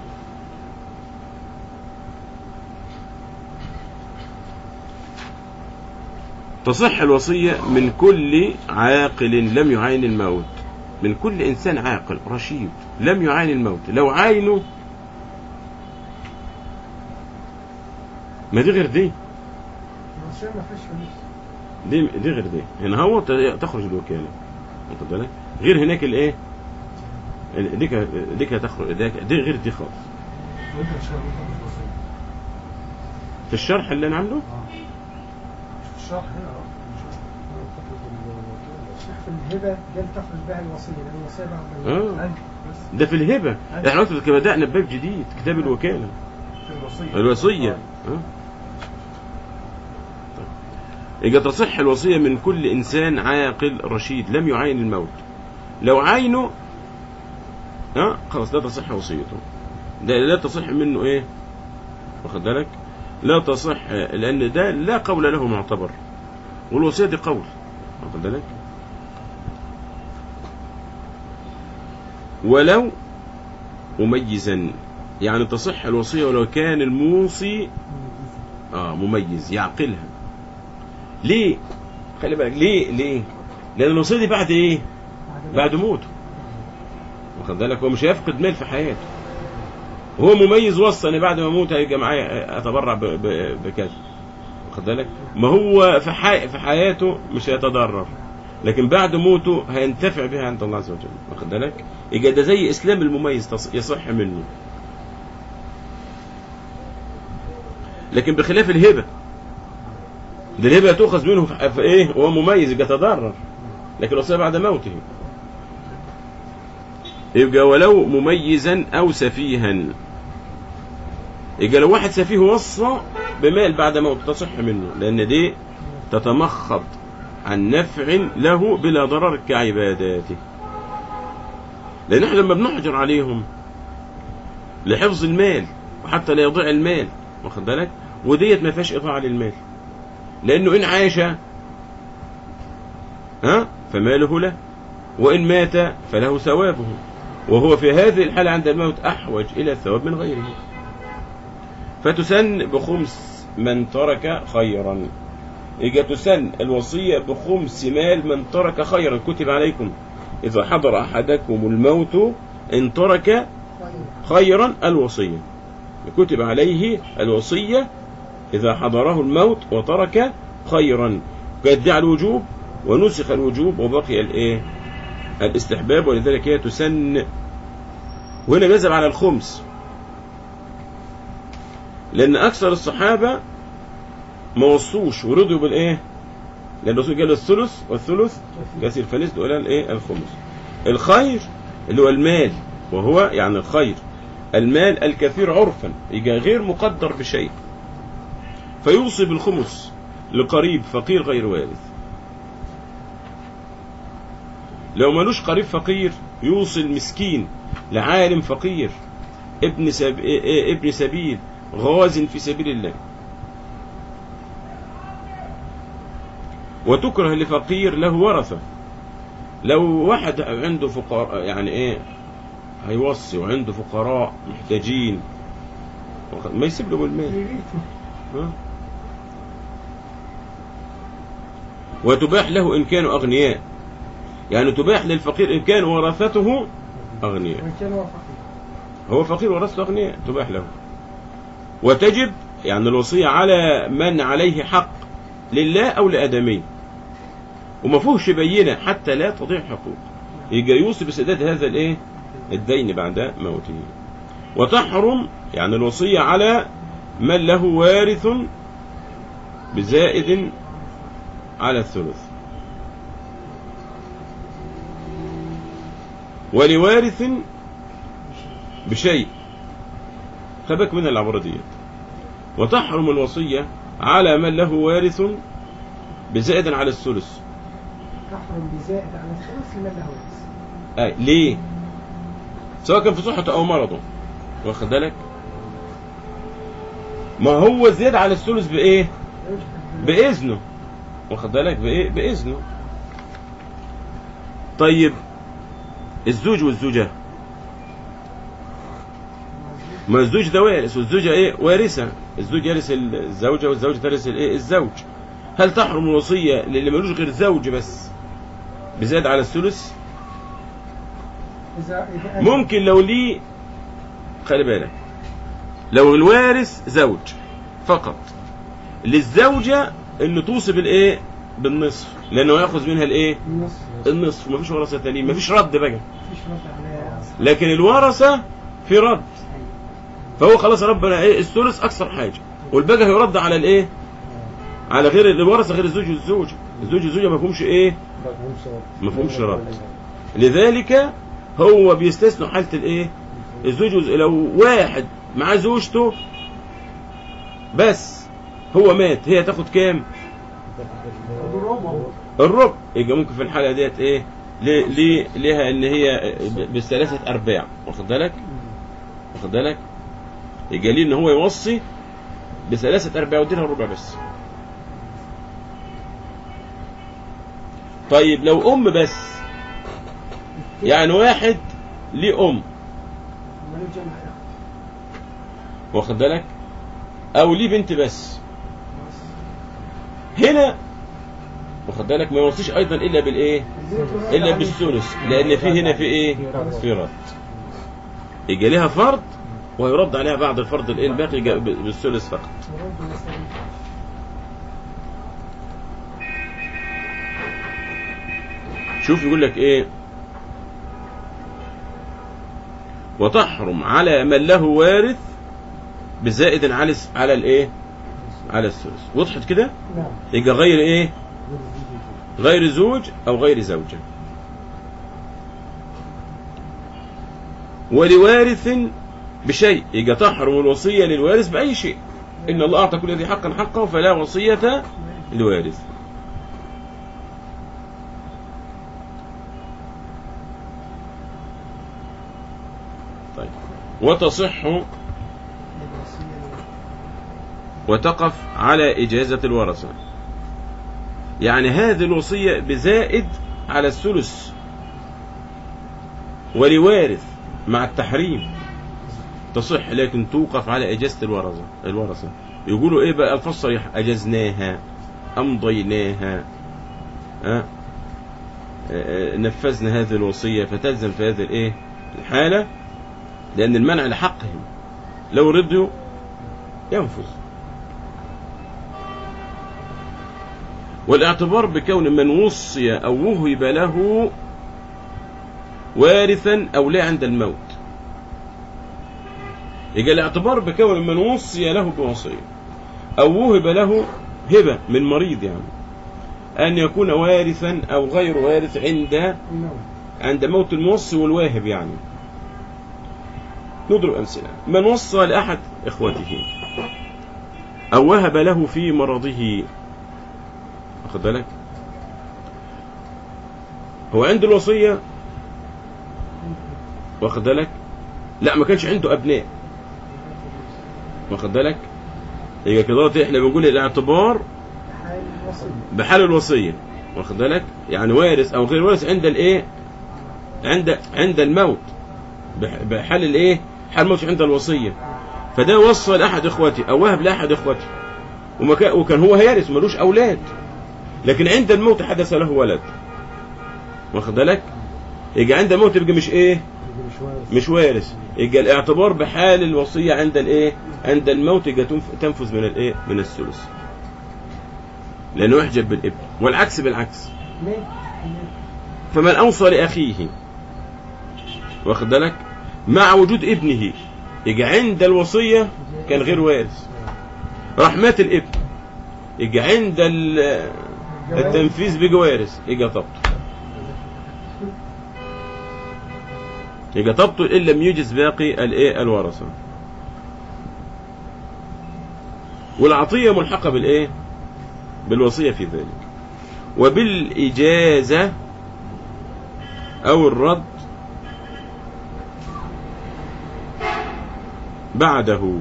S1: تصح الوصية من كل عاقل لم يعاين الموت من كل إنسان عاقل رشيد لم يعاين الموت لو عاينه ما دي غير دي
S3: الوصية ما فيش فلوس
S1: دي دي غير دي هنا هو ت- تخرج الوكالة واخد بالك غير هناك الايه ال- ديك ديك هتخرج ديك دي غير دي خالص
S4: وانت مش فاهم انت مش وصية.
S1: في الشرح اللي انا عامله
S4: اه في الشرح هنا اه نشوف.
S3: الشيخ في الهبة قال تخرج بها الوصية لأن الوصية بعد الموت.
S1: اه
S4: أيوة، بس
S1: ده في الهبة احنا قلت بدأنا بباب جديد كتاب الوكالة
S4: في الوصية
S1: الوصية ها؟ طيب. يبقى تصح الوصية من كل إنسان عاقل رشيد لم يعاين الموت لو عاينه ها خلاص لا تصح وصيته ده لا تصح منه ايه واخد بالك لا تصح لأن ده لا قول له معتبر والوصية دي قول واخد بالك ولو مميزا يعني تصح الوصية ولو كان الموصي آه مميز يعقلها ليه خلي بالك ليه ليه لأن الوصية دي بعد إيه بعد موته واخد بالك هو مش هيفقد مال في حياته هو مميز وصى ان بعد ما اموت هيبقى معايا اتبرع ب- ب- بكذا واخد بالك ما هو في حي... في حياته مش هيتضرر لكن بعد موته هينتفع بها عند الله عز وجل واخد بالك يبقى ده زي اسلام المميز تص- يصح منه لكن بخلاف الهبه ده الهبه تؤخذ منه في في ايه وهو مميز يبقى يتضرر لكن الوصيه بعد موته يبقى ولو مميزا او سفيها يبقى لو واحد سفيه وصى بمال بعد موت تصح منه لان دي تتمخض عن نفع له بلا ضرر كعباداته لان احنا لما بنحجر عليهم لحفظ المال وحتى لا يضيع المال واخد بالك وديت ما فيهاش اضاعه للمال لانه ان عاش ها فماله له وان مات فله ثوابه وهو في هذه الحالة عند الموت أحوج إلى الثواب من غيره فتسن بخمس من ترك خيرا يجي تسن الوصية بخمس مال من ترك خيرا كتب عليكم إذا حضر أحدكم الموت إن ترك
S3: طيب
S1: خيرا الوصية كتب عليه الوصية إذا حضره الموت وترك خيرا كيدعي الوجوب ونسخ الوجوب وبقي الإيه الاستحباب ولذلك هي تسن وهنا نزل على الخمس لأن أكثر الصحابة ما وصوش ورضوا بالإيه لأن الرسول قال الثلث والثلث كثير فنزلوا إلى الإيه الخمس الخير اللي هو المال وهو يعني الخير المال الكثير عرفا يجي غير مقدر بشيء فيوصي بالخمس لقريب فقير غير وارث لو ملوش قريب فقير يوصي المسكين لعالم فقير ابن سب... إيه إيه ابن سبيل غاز في سبيل الله وتكره لفقير له ورثة لو واحد عنده فقراء يعني ايه هيوصي وعنده فقراء محتاجين واخد- ما يسيب له المال ها؟ وتباح له إن كانوا أغنياء يعني تباح للفقير إن كان ورثته أغنياء
S3: وإن كان هو فقير
S1: هو فقير ورثته أغنياء تباح له وتجب يعني الوصية على من عليه حق لله أو لآدمي وما فيهوش بينة حتى لا تضيع حقوق يجي يوصي بسداد هذا الايه الدين بعد موته وتحرم يعني الوصية على من له وارث بزائد على الثلث ولوارث بشيء خبك من العبارة دي وتحرم الوصية على من له وارث بزائد على الثلث
S3: تحرم بزائد على الثلث لمن له ورث
S1: أي ليه سواء كان في صحته أو مرضه واخد بالك ما هو زيادة على الثلث بإيه بإذنه واخد بالك بإيه بإذنه طيب الزوج والزوجة ما الزوج ده وارث والزوجة ايه وارثة الزوج يرث الزوجة والزوجة ترث الايه الزوج هل تحرم الوصية للي ملوش غير زوج بس بزاد على الثلث
S3: إذا إذا أجل.
S1: ممكن لو ليه خلي بالك لو الوارث زوج فقط للزوجة اللي توصي بالايه بالنصف لانه ياخذ منها الايه
S3: النص
S1: النصف مفيش ورثة تانيين مفيش رد بقى
S3: مفيش رد على أصل
S1: لكن الورثة في رد فهو خلاص ربنا ايه الثلث اكثر حاجة والباقي هيرد على الايه على غير الورثة غير الزوج والزوجة الزوج والزوجة ما فيهمش ايه ما فيهمش رد لذلك هو بيستثنوا حالة الايه الزوج والز- لو واحد مع زوجته بس هو مات هي تاخد كام الربع يبقى ممكن في الحالة ديت ايه ليه ليه ليها ان هي ب- بثلاثة ارباع واخد بالك واخد بالك يبقى ليه ان هو يوصي بثلاثة ارباع ودينها الربع بس طيب لو ام بس يعني واحد ليه ام
S3: أمال الجمع ياخد.
S1: واخد بالك او ليه بنت بس
S3: خلاص.
S1: هنا واخد بالك ما يوصيش ايضا الا بالايه
S3: البنت ورد
S1: الا
S3: عليه.
S1: بالثلث لان في هنا في ايه في رد يجي لها فرض ويرد عليها بعد الفرض الايه الباقي يجي ب- بالثلث فقط
S3: ورد مثلا
S1: شوف يقول لك ايه وتحرم على من له وارث بزائد على على الايه على الثلث وضحت كده
S3: نعم
S1: يبقى غير ايه غير زوج او غير زوجة ولوارث بشيء يبقى تحرم الوصية للوارث بأي شيء إن الله أعطى كل ذي حق حقه فلا وصية للوارث طيب وتصح
S3: الوصية
S1: وتقف على إجازة الورثة يعني هذه الوصية بزائد على الثلث ولوارث مع التحريم تصح لكن توقف على إجازة الورثة الورثة يقولوا إيه بقى الفصل صريح أجزناها أمضيناها ها آه، نفذنا هذه الوصية فتلزم في هذه الإيه الحالة لأن المنع لحقهم لو رضيوا ينفذ والاعتبار بكون من وصي أو وهب له وارثا أو لا عند الموت يجي الاعتبار بكون من وصي له بوصية أو وهب له هبة من مريض يعني أن يكون وارثا أو غير وارث عند
S3: النوم
S1: عند موت الموصي والواهب يعني نضرب أمثلة من وصى لأحد إخوته أو وهب له في مرضه واخد بالك هو عنده الوصية واخد بالك لا ما كانش عنده أبناء واخد بالك يبقى كده احنا بنقول الاعتبار
S3: حال الوصي
S1: بحال الوصية واخد بالك يعني وارث او غير وارث عند الايه عند عند الموت بح- بحال الايه حال الموت عند الوصية فده وصى لاحد اخوته او وهب لاحد اخوته وما كان وكان هو هيرث ملوش اولاد لكن عند الموت حدث له ولد واخد بالك يجي عند الموت يبقى مش ايه مش وارث يبقى الاعتبار بحال الوصية عند الايه عند الموت يبقى تنف- تنفذ من الايه من الثلث لانه يحجب بالابن والعكس بالعكس
S3: ليه؟
S1: فمن اوصى لاخيه واخد بالك مع وجود ابنه يجي عند الوصية كان غير وارث راح مات الابن يجي عند ال- التنفيذ بيجي وارث يجي طبطه يجي طبطه إن لم يجز باقي الايه الورثة والعطية ملحقة بالايه بالوصية في ذلك وبالإجازة أو الرد بعده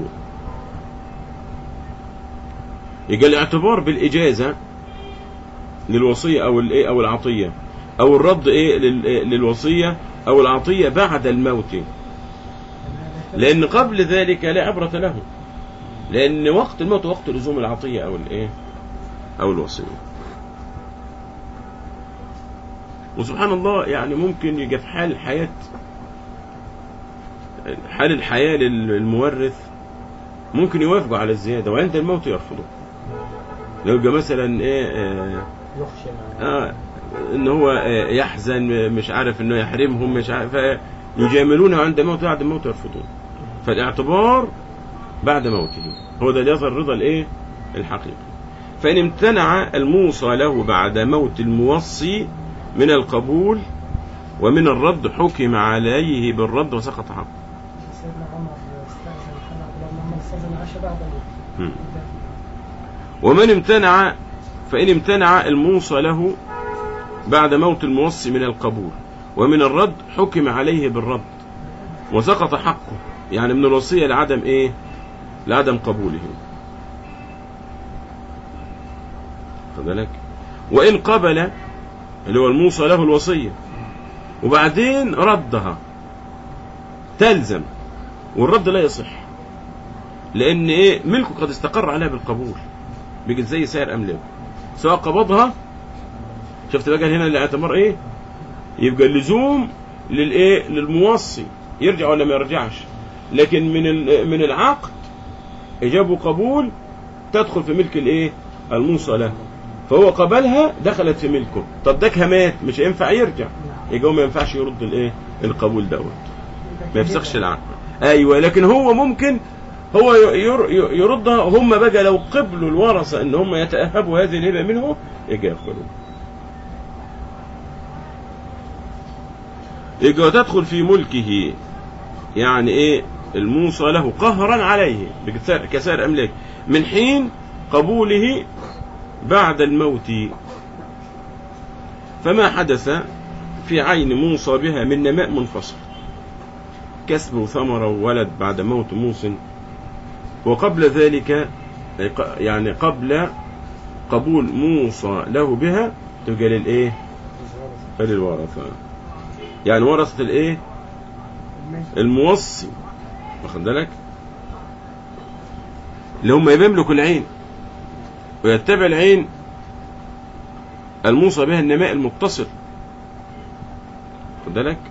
S1: يبقى الاعتبار بالإجازة للوصية أو الإيه أو العطية أو الرد إيه لل- للوصية أو العطية بعد الموت لأن قبل ذلك لا عبرة له لأن وقت الموت وقت لزوم العطية أو الإيه أو الوصية وسبحان الله يعني ممكن يجي في حال الحياة حال الحياة للمورث ممكن يوافقوا على الزيادة وعند الموت يرفضوا لو يبقى مثلا ايه آه
S2: يخشى مع
S1: آه ان هو آه يحزن مش عارف انه يحرمهم مش عارف يجاملونه عند الموت بعد الموت يرفضون فالاعتبار بعد موته هو ده اللي يظهر الرضا الايه الحقيقي فان امتنع الموصى له بعد موت الموصي من القبول ومن الرد حكم عليه بالرد وسقط حقه
S3: سيدنا عمر استأذن خلع عبد الله بن عمر استأذن عاش بعد الموت
S1: مم. ومن امتنع فإن امتنع الموصى له بعد موت الموصي من القبول ومن الرد حكم عليه بالرد وسقط حقه يعني من الوصية لعدم ايه لعدم قبوله خد بالك وإن قبل اللي هو الموصى له الوصية وبعدين ردها تلزم والرد لا يصح لأن إيه ملكه قد استقر عليها بالقبول بيجي زي سائر أملاكه سواء قبضها شفت بقى هنا الاعتبار إيه يبقى اللزوم للإيه للموصي يرجع ولا ما يرجعش لكن من ال- من العقد إجاب وقبول تدخل في ملك الإيه الموصى له فهو قبلها دخلت في ملكه طب داكها مات مش هينفع يرجع يبقى هو ما ينفعش يرد الايه القبول دوت ما يفسخش العقد ايوه لكن هو ممكن هو ير- ير- يردها هم بقى لو قبلوا الورثه ان هم يتاهبوا هذه الهبه منه يجي يقبلوا يجي تدخل في ملكه يعني ايه الموصى له قهرا عليه بكسار- كسائر املاك من حين قبوله بعد الموت فما حدث في عين موصى بها من نماء منفصل كسب وثمرة وولد بعد موت موص وقبل ذلك يعني قبل قبول موصى له بها تبقى للايه للورثة يعني ورثة الايه الموصي واخد بالك اللي هم يملكوا العين ويتبع العين الموصى بها النماء المتصل خد بالك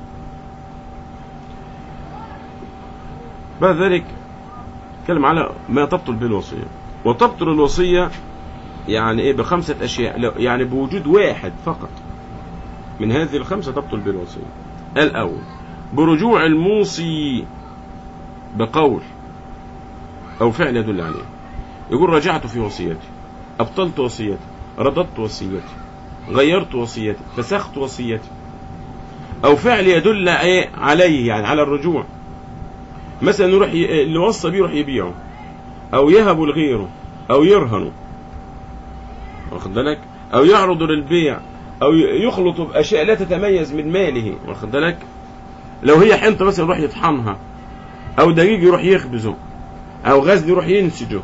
S1: بعد ذلك نتكلم على ما تبطل به الوصية وتبطل الوصية يعني ايه بخمسة اشياء لا، يعني بوجود واحد فقط من هذه الخمسة تبطل به الوصية الاول برجوع الموصي بقول او فعل يدل عليه يقول رجعت في وصيتي ابطلت وصيتي رددت وصيتي غيرت وصيتي فسخت وصيتي او فعل يدل ايه عليه يعني على الرجوع مثلا يروح ي... اللي وصى بيه يروح يبيعه او يهبه لغيره او يرهنه واخد بالك او يعرض للبيع او ي- يخلط باشياء لا تتميز من ماله واخد بالك لو هي حنطه مثلا يروح يطحنها او دقيق يروح يخبزه او غزل يروح ينسجه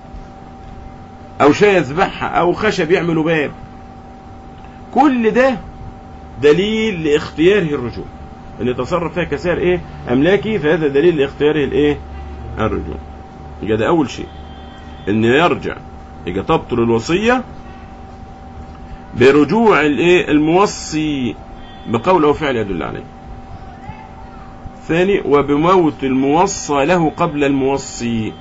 S1: او شاي يذبحها او خشب يعملوا باب كل ده دليل لاختياره الرجوع ان يتصرف فيها كسائر ايه املاكي فهذا دليل لاختياره الايه الرجوع يبقى ده اول شيء ان يرجع يبقى تبطل الوصيه برجوع الايه الموصي بقول او فعل يدل عليه ثاني وبموت الموصى له قبل الموصي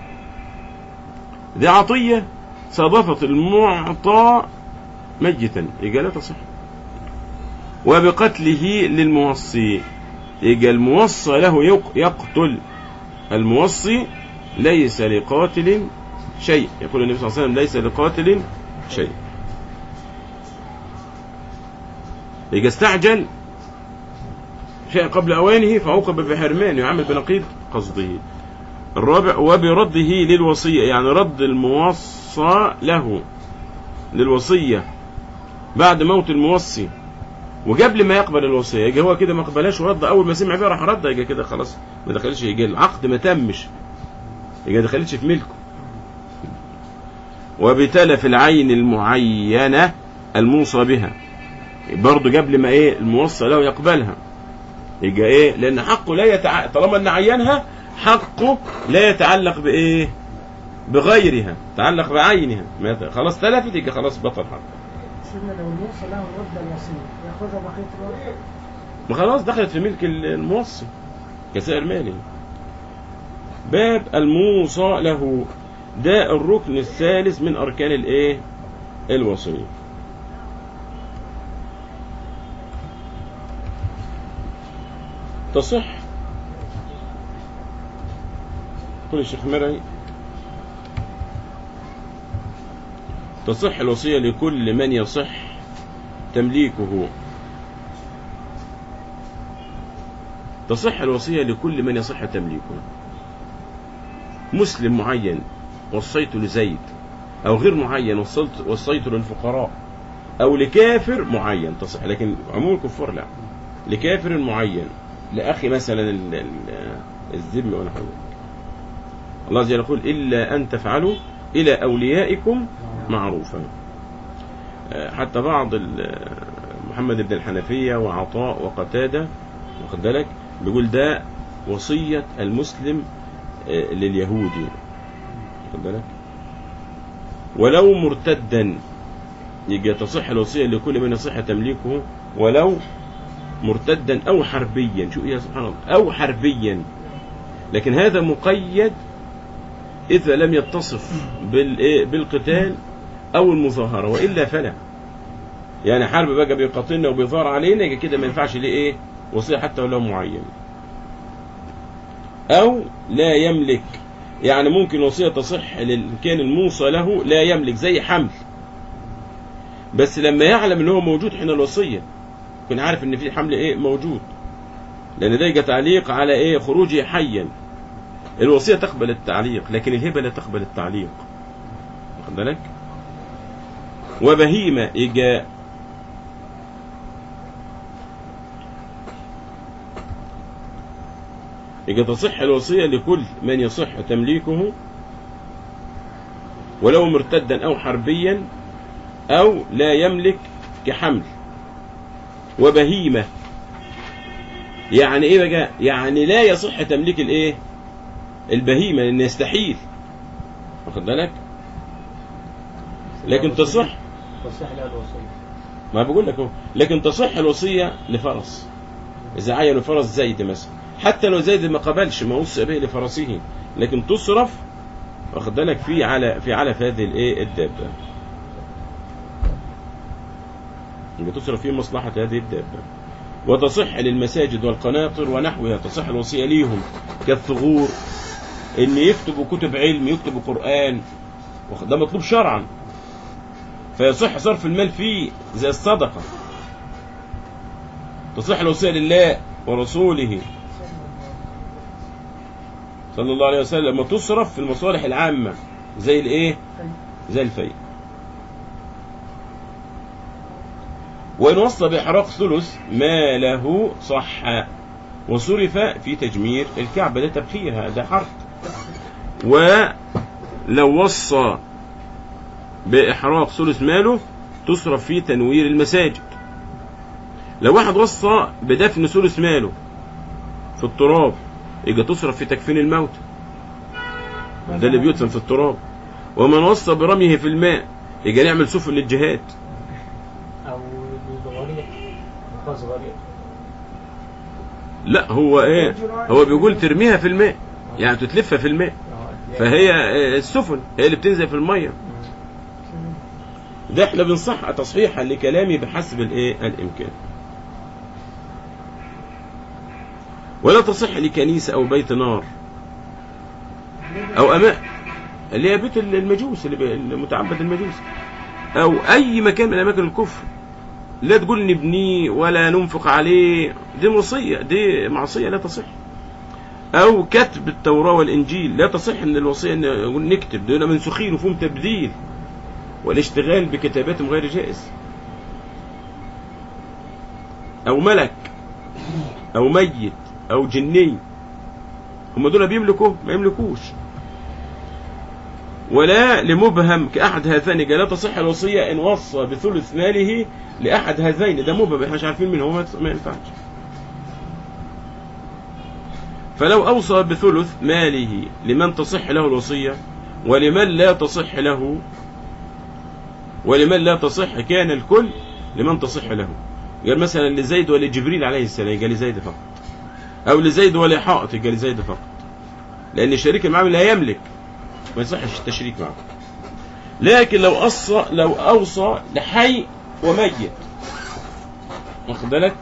S1: دي عطية صادفت المعطى ميتا يبقى لا تصح وبقتله للموصي يبقى الموصى له يق- يقتل الموصي ليس لقاتل شيء يقول النبي صلى الله عليه وسلم ليس لقاتل شيء يجي استعجل شيء قبل أوانه فعوقب بحرمان يعمل بنقيض قصده الرابع وبرده للوصية يعني رد الموصى له للوصية بعد موت الموصي وقبل ما يقبل الوصية يجي هو كده ما قبلهاش ورد أول ما سمع بيها راح رد يجي كده خلاص ما دخلش يجي العقد ما تمش يجي ما دخلتش في ملكه وبتلف العين المعينة الموصى بها برضه قبل ما ايه الموصى له يقبلها يبقى ايه لان حقه لا يتع... طالما ان عينها حقه لا يتعلق بايه بغيرها تعلق بعينها ما يت- خلاص تلفت يبقى خلاص بطل حق
S3: سيدنا لو الموصى له رد الوصية ياخذها بقية الوقت
S1: ما خلاص دخلت في ملك ال- الموصي كسائر ماله باب الموصى له ده الركن الثالث من اركان الايه الوصيه تصح قل الشيخ مرعي تصح الوصية لكل من يصح تمليكه تصح الوصية لكل من يصح تمليكه مسلم معين وصيت لزيد أو غير معين وصلت وصيت للفقراء أو لكافر معين تصح لكن عموم الكفار لا لكافر معين لأخي مثلا ال- ال- الذم ولا حاجة الله عز وجل يقول إلا أن تفعلوا إلى أوليائكم معروفا آه، حتى بعض ال- محمد بن الحنفية وعطاء وقتادة واخد بالك بيقول ده وصية المسلم آه، لليهودي واخد بالك ولو مرتدا يجي تصح الوصية لكل من يصح تمليكه ولو مرتدا أو حربيا شو يا سبحان الله أو حربيا لكن هذا مقيد إذا لم يتصف بالإيه؟ بالقتال أو المظاهرة وإلا فلا يعني حرب بقى بيقاتلنا وبيظهر علينا يبقى كده ما ينفعش ليه إيه وصية حتى ولو معين أو لا يملك يعني ممكن وصية تصح إن كان الموصى له لا يملك زي حمل بس لما يعلم ان هو موجود حين الوصية يكون عارف ان في حمل ايه موجود لان ده يجي تعليق على ايه خروجه حيا الوصية تقبل التعليق لكن الهبة لا تقبل التعليق واخد بالك وبهيمة يجي يجي تصح الوصية لكل من يصح تمليكه ولو مرتدا أو حربيا أو لا يملك كحمل وبهيمة يعني إيه بقى يعني لا يصح تمليك الإيه البهيمة لأن يستحيل واخد بالك لكن تصح
S2: تصح لها الوصية
S1: ما بقول لك اهو لكن تصح الوصية لفرس إذا عين فرس زيد مثلا حتى لو زيد ما قبلش ما وصي به لفرسه لكن تصرف واخد بالك في على في علف هذه الايه الدابة يبقى تصرف في مصلحة هذه الدابة وتصح للمساجد والقناطر ونحوها تصح الوصية ليهم كالثغور ان يكتبوا كتب علم يكتبوا قرآن واخد- ده مطلوب شرعا فيصح صرف المال فيه زي الصدقة تصح الوصية لله ورسوله صلى الله عليه وسلم وتصرف في المصالح العامة زي الايه زي الفيء وإن وصى بإحراق ثلث ما له صح وصرف في تجمير الكعبة ده تبخير هذا حرق ولو وصى بإحراق ثلث ماله تصرف في تنوير المساجد لو واحد وصى بدفن ثلث ماله في التراب يبقى تصرف في تكفين الموت ده اللي بيدفن في التراب ومن وصى برميه في الماء يبقى نعمل سفن للجهاد
S2: أو بالغريق نقاص غريق
S1: لا هو ايه هو بيقول ترميها في الماء يعني تتلفها في الماء
S2: آه،
S1: فهي آه، السفن هي اللي بتنزل في الميه ده احنا بنصح تصحيحا لكلامي بحسب الايه الامكان ولا تصح لكنيسة او بيت نار او اماء اللي هي بيت المجوس اللي بي- المتعبد المجوس او اي مكان من اماكن الكفر لا تقول نبنيه ولا ننفق عليه دي وصيه دي معصيه لا تصح او كتب التوراه والانجيل لا تصح ان الوصيه ان نقول نكتب دول منسوخين وفيهم تبديل والاشتغال بكتاباتهم غير جائز او ملك او ميت او جني هم دول بيملكوا ما يملكوش ولا لمبهم كأحد هذين قال لا تصح الوصية إن وصى بثلث ماله لأحد هذين ده مبهم احنا مش عارفين مين هو ما ما ينفعش فلو أوصى بثلث ماله لمن تصح له الوصية ولمن لا تصح له ولمن لا تصح كان الكل لمن تصح له قال مثلا لزيد ولجبريل عليه السلام قال لزيد فقط أو لزيد ولحائط قال لزيد فقط لأن الشريك المعامل لا يملك ما يصحش التشريك معه لكن لو أوصى لو أوصى لحي وميت واخد بالك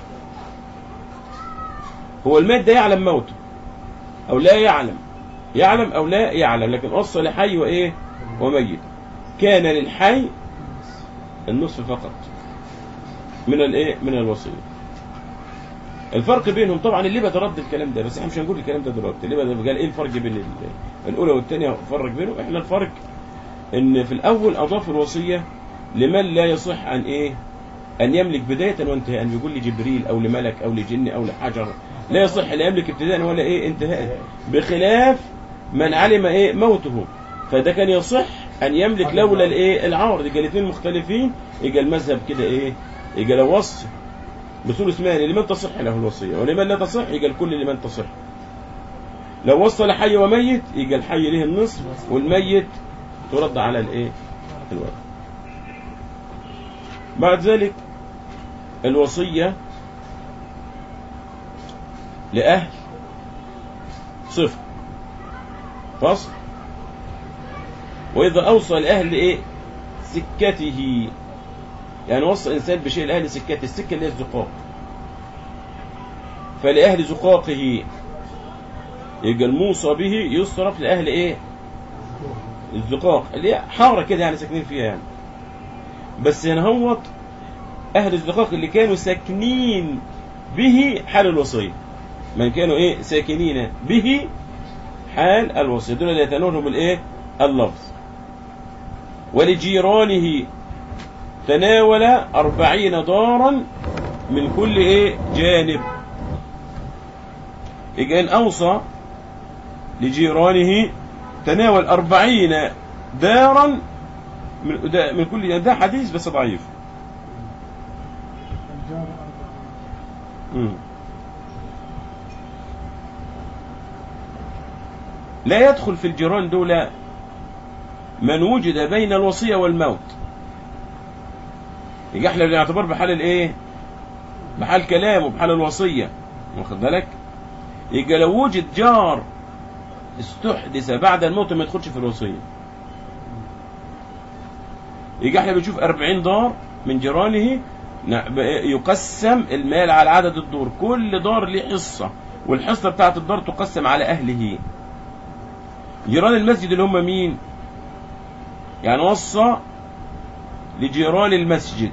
S1: هو الميت ده يعلم موته أو لا يعلم يعلم أو لا يعلم لكن أوصى لحي وإيه وميت كان للحي النصف فقط من الايه من الوصيه الفرق بينهم طبعا اللي بترد الكلام ده بس احنا مش هنقول الكلام ده دلوقتي اللي بقى- قال ايه الفرق بين ال- الاولى والثانيه فرق بينهم احنا الفرق ان في الاول اضاف الوصيه لمن لا يصح ان ايه ان يملك بدايه وانتهاء ان يقول لجبريل او لملك او لجن او لحجر لا يصح لا يملك ابتداء ولا ايه انتهاء بخلاف من علم ايه موته فده كان يصح ان يملك لولا الايه العارض يبقى الاثنين مختلفين يبقى المذهب كده ايه يبقى لو وصي بثلث مال لمن تصح له الوصيه ولمن لا تصح يبقى الكل لمن تصح لو وصى لحي وميت يبقى الحي له النصف والميت ترد على الايه الورث بعد ذلك الوصيه لاهل صفر فصل واذا اوصى الاهل ايه سكته يعني وصى انسان بشيء لاهل سكته السكه اللي هي الزقاق فلاهل زقاقه يبقى الموصى به يصرف لاهل ايه الزقاق اللي هي حاره كده يعني ساكنين فيها يعني بس ينهوط اهل الزقاق اللي كانوا ساكنين به حال الوصيه من كانوا ايه ساكنين به حال الوصيه دول اللي يتنولهم الايه اللفظ ولجيرانه تناول أربعين دارا من كل إيه جانب يبقى إن أوصى لجيرانه تناول أربعين دارا من, ده من كل جانب ده حديث بس ضعيف
S3: الجار أربعة
S1: مم. لا يدخل في الجيران دول من وجد بين الوصية والموت يجي احنا بنعتبر بحال الايه بحال كلام وبحال الوصية واخد بالك يبقى لو وجد جار استحدث بعد الموت ما يدخلش في الوصية يجي احنا بنشوف 40 دار من جيرانه ن- ب- يقسم المال على عدد الدور كل دار ليه حصة والحصة بتاعت الدار تقسم على أهله جيران المسجد اللي هم مين يعني وصى لجيران المسجد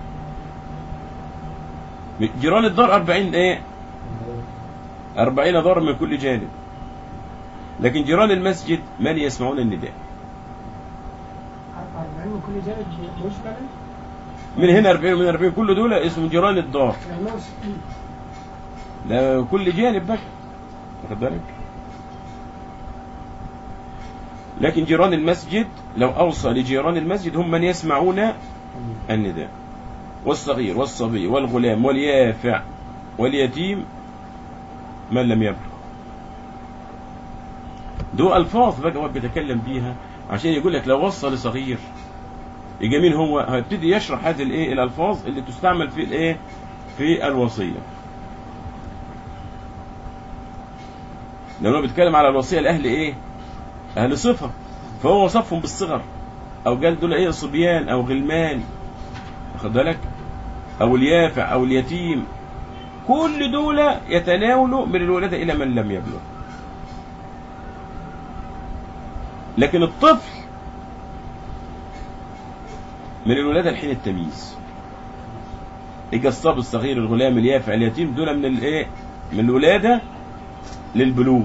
S1: جيران الدار أربعين ايه أربعين دار من كل جانب لكن جيران المسجد من يسمعون النداء
S3: أربعين من كل جانب مجملا
S1: من هنا 40 ومن 40 كل دول اسمه جيران الدار
S3: يعني 160
S1: ده كل جانب بقى واخد بالك لكن جيران المسجد لو أوصى لجيران المسجد هم من يسمعون النداء والصغير والصبي والغلام واليافع واليتيم من لم يبلغ دو ألفاظ بقى هو بيتكلم بيها عشان يقول لك لو وصى لصغير يجي مين هو هيبتدي يشرح هذه الايه الالفاظ اللي تستعمل في الايه في الوصيه لأنه بيتكلم على الوصية لأهل إيه؟ أهل صفة فهو وصفهم بالصغر أو قال دول إيه صبيان أو غلمان واخد بالك؟ أو اليافع أو اليتيم كل دول يتناولوا من الولادة إلى من لم يبلغ لكن الطفل من الولادة لحين التمييز يجي الصبي الصغير الغلام اليافع اليتيم دول من الايه من الولادة للبلوغ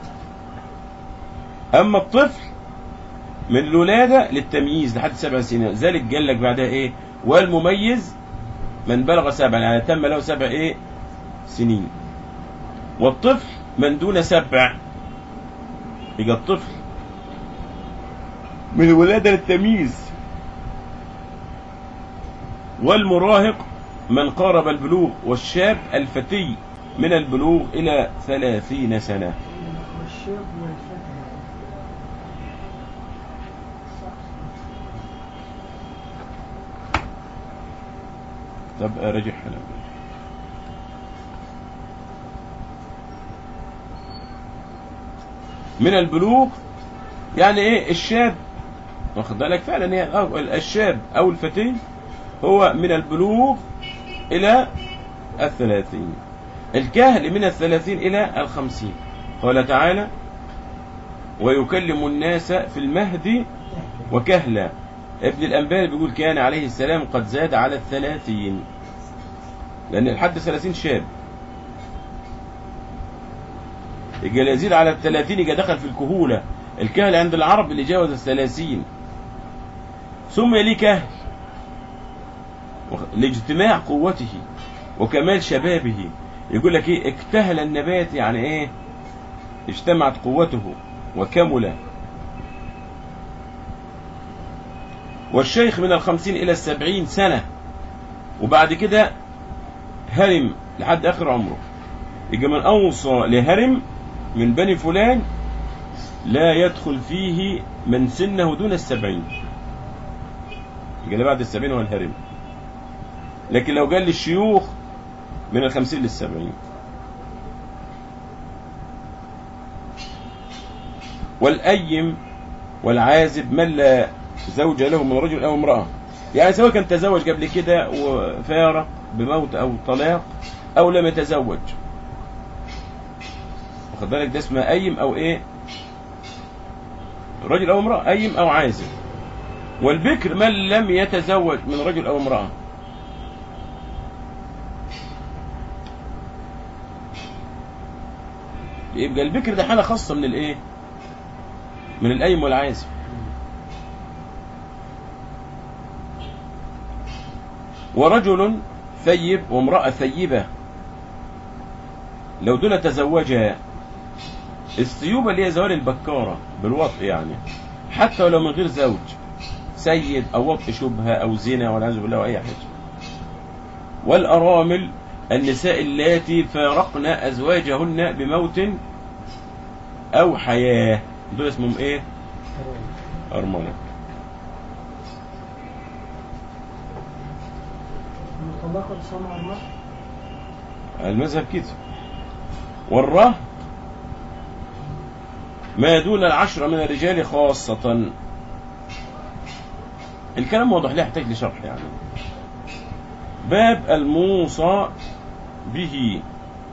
S1: اما الطفل من الولادة للتمييز لحد سبع سنين ذلك قال لك بعدها ايه والمميز من بلغ سبعا يعني تم له سبع ايه سنين والطفل من دون سبع يبقى الطفل من الولادة للتمييز والمراهق من قارب البلوغ والشاب الفتي من البلوغ إلى ثلاثين سنة
S3: والشاب والفتى صح
S1: طب أرجعها لك من البلوغ يعني ايه الشاب واخد بالك فعلا هي أو الشاب او الفتي هو من البلوغ الى الثلاثين الكهل من الثلاثين الى الخمسين قال تعالى ويكلم الناس في المهد وكهلا ابن الأنباري بيقول كان عليه السلام قد زاد على الثلاثين لأن الحد ثلاثين شاب يجي اللي يزيد على الثلاثين يجي دخل في الكهولة الكهل عند العرب اللي جاوز الثلاثين ثم يليه كهل لاجتماع قوته وكمال شبابه يقول لك ايه اكتهل النبات يعني ايه اجتمعت قوته وكمل والشيخ من الخمسين إلى السبعين سنة وبعد كده هرم لحد آخر عمره يجي من أوصى لهرم من بني فلان لا يدخل فيه من سنه دون السبعين يجي اللي بعد السبعين هو الهرم لكن لو قال للشيوخ من الخمسين للسبعين والأيم والعازب من لا زوج له من رجل أو امرأة يعني سواء كان تزوج قبل كده وفارق بموت أو طلاق أو لم يتزوج واخد بالك ده اسمه أيم أو إيه رجل أو امرأة أيم أو عازب والبكر من لم يتزوج من رجل أو امرأة يبقى البكر ده حالة خاصة من الإيه من الأيم والعازب ورجل ثيب وامرأة ثيبة لو دول تزوجا الثيوبة اللي هي زوال البكارة بالوطء يعني حتى ولو من غير زوج سيد أو وطء شبهة أو زنا والعياذ بالله أو أي حاجة والأرامل النساء اللاتي فارقن أزواجهن بموت أو حياة دول اسمهم إيه؟ أرملة
S3: المطلقة بصنع المرء
S1: المذهب كده والره ما دون العشرة من الرجال خاصة الكلام واضح لا يحتاج لشرح يعني باب الموصى به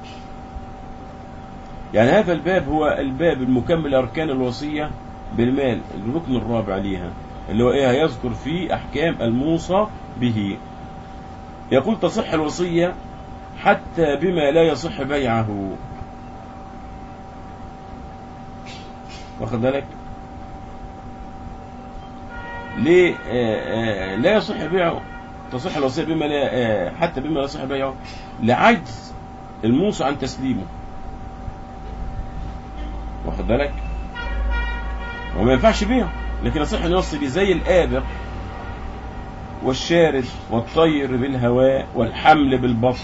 S1: يعني هذا الباب هو الباب المكمل أركان الوصية بالمال الركن الرابع ليها اللي هو ايه هيذكر فيه أحكام الموصى به يقول تصح الوصية حتى بما لا يصح بيعه واخد بالك ليه آه، آه، لا يصح بيعه تصح الوصية بما لا آه، حتى بما لا يصح بيعه لعجز الموصى عن تسليمه واخد بالك هو ما ينفعش بيعه لكن يصح ان يوصي بيه زي الآبق والشارد والطير بالهواء والحمل بالبطن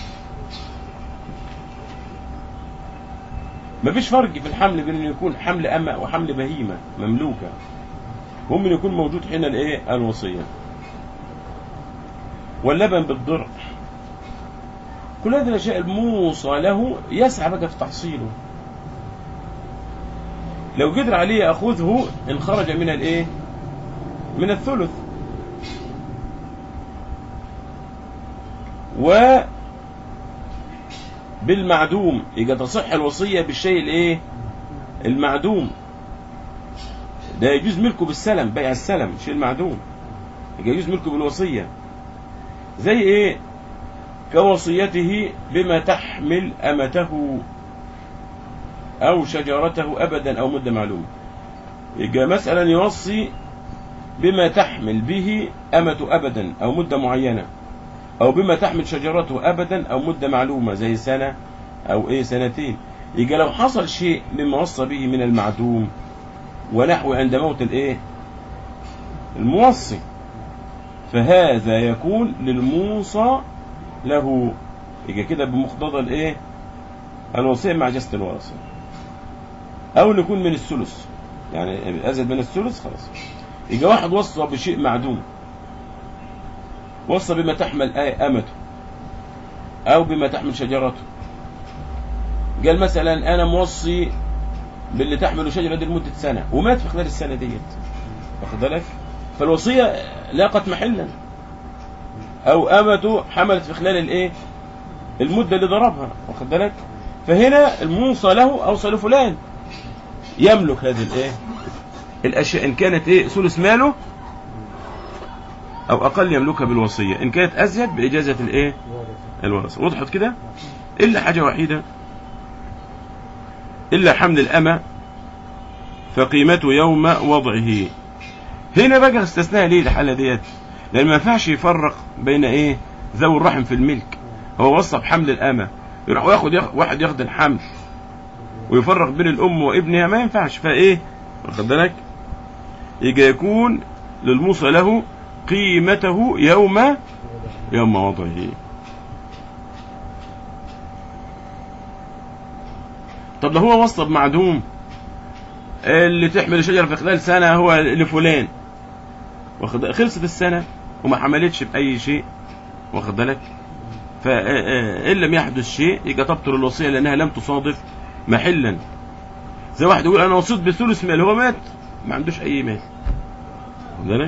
S1: مفيش فرق في الحمل بين انه يكون حمل أمة وحمل بهيمة مملوكة هم يكون موجود حين الايه الوصية واللبن بالضرع كل هذه الاشياء الموصى له يسعى بقى في تحصيله لو قدر عليه ياخذه ان خرج من الايه من الثلث و بالمعدوم يبقى تصح الوصية بالشيء الايه المعدوم ده يجوز ملكه بالسلم بيع السلم شيء المعدوم يجوز ملكه بالوصية زي ايه كوصيته بما تحمل أمته أو شجرته أبدا أو مدة معلومة يبقى مثلا يوصي بما تحمل به أمة أبدا أو مدة معينة أو بما تحمل شجرته أبدا أو مدة معلومة زي سنة أو إيه سنتين يبقى لو حصل شيء مما وصى به من المعدوم ونحو عند موت الإيه الموصي فهذا يكون للموصى له يبقى كده بمقتضى الإيه الوصية مع جسد الورثة أو نكون من الثلث يعني أزيد من الثلث خلاص يبقى واحد وصى بشيء معدوم وصى بما تحمل آية أمته أو بما تحمل شجرته قال مثلا أنا موصي باللي تحمل شجرة دي لمدة سنة ومات في خلال السنة ديت واخد بالك فالوصية لاقت محلا أو أمته حملت في خلال الإيه المدة اللي ضربها واخد بالك فهنا الموصى له أوصى لفلان يملك هذه الإيه الأشياء إن كانت إيه ثلث ماله أو أقل يملكها بالوصية إن كانت أزيد بإجازة الإيه الورثة وضحت كده إلا حاجة وحيدة إلا حمل الأمة فقيمته يوم وضعه هنا بقى استثناء ليه الحالة ديت لأن ما ينفعش يفرق بين إيه ذوي الرحم في الملك هو وصى بحمل الأمة يروح ياخد ياخد واحد ياخد الحمل ويفرق بين الأم وابنها ما ينفعش فإيه واخد بالك يجي يكون للموصى له قيمته يوم يوم وضعه طب لو هو وصى بمعدوم اللي تحمل شجرة في خلال سنة هو لفلان واخد خلصت السنة وما حملتش بأي شيء واخد بالك فإن لم يحدث شيء يبقى تبطل الوصية لأنها لم تصادف محلا زي واحد يقول أنا وصيت بثلث مال هو مات ما عندوش أي مال واخد بالك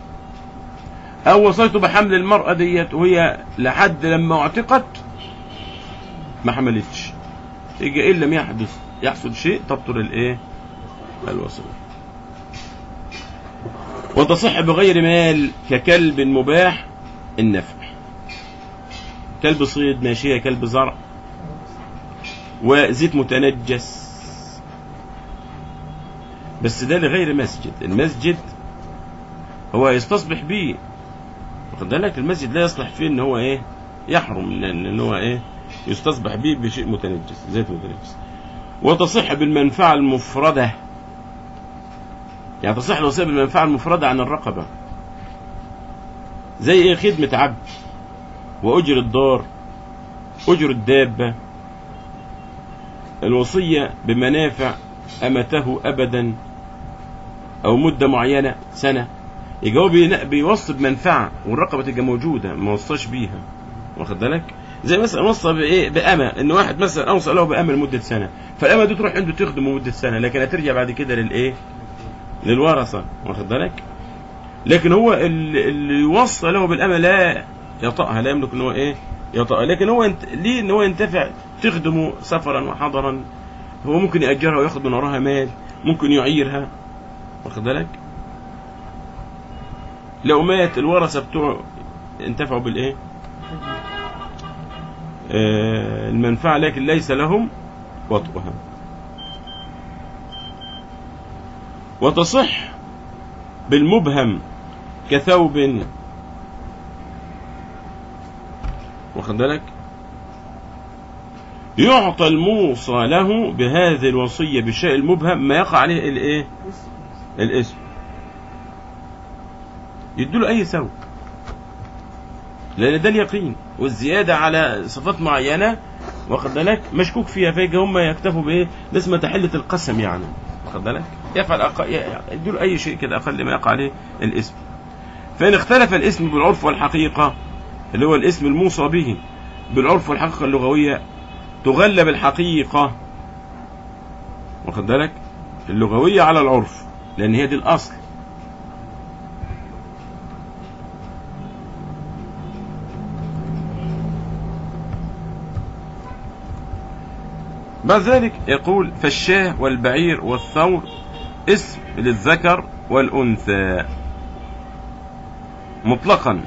S1: أو وصيت بحمل المرأة ديت وهي لحد لما اعتقت ما حملتش يجي إن لم يحدث يحصل شيء تبطل الإيه الوصية وتصح بغير مال ككلب مباح النفع كلب صيد ماشية كلب زرع وزيت متنجس بس ده لغير مسجد المسجد هو يستصبح بيه واخد بالك المسجد لا يصلح فيه ان هو ايه يحرم لان ان هو ايه يستصبح به بشيء متنجس زيت متنجس وتصح بالمنفعة المفردة يعني تصح الوصية بالمنفعة المفردة عن الرقبة زي ايه خدمة عبد وأجر الدار أجر الدابة الوصية بمنافع أمته أبدا أو مدة معينة سنة يبقى هو بينا- بيوصي بمنفعة والرقبة تبقى موجودة ما وصاش بيها واخد بالك زي مثلا وصى بايه بأمة ان واحد مثلا اوصى له بأمة لمدة سنة فالأمة دي تروح عنده تخدمه مدة سنة لكن هترجع بعد كده للايه للورثة واخد بالك لكن هو اللي اللي يوصى له بالأمة لا يطأها لا يملك ان هو ايه يطأها لكن هو انت ليه ان هو ينتفع تخدمه سفرا وحضرا هو ممكن يأجرها وياخد من وراها مال ممكن يعيرها واخد بالك لو مات الورثة بتوعه انتفعوا بالايه آه المنفعة لكن ليس لهم وطئها وتصح بالمبهم كثوب واخد بالك يعطى الموصى له بهذه الوصية بالشيء المبهم ما يقع عليه الايه الاسم يدوله اي ثوب لان ده اليقين والزياده على صفات معينه واخد بالك مشكوك فيها فيجي هم يكتفوا بايه ده اسمها تحله القسم يعني واخد بالك يفعل أق... يدوله اي شيء كده اقل ما يقع عليه الاسم فان اختلف الاسم بالعرف والحقيقه اللي هو الاسم الموصى به بالعرف والحقيقه اللغويه تغلب الحقيقه واخد بالك اللغويه على العرف لان هي دي الاصل بعد ذلك يقول فالشاه والبعير والثور اسم للذكر والأنثى مطلقا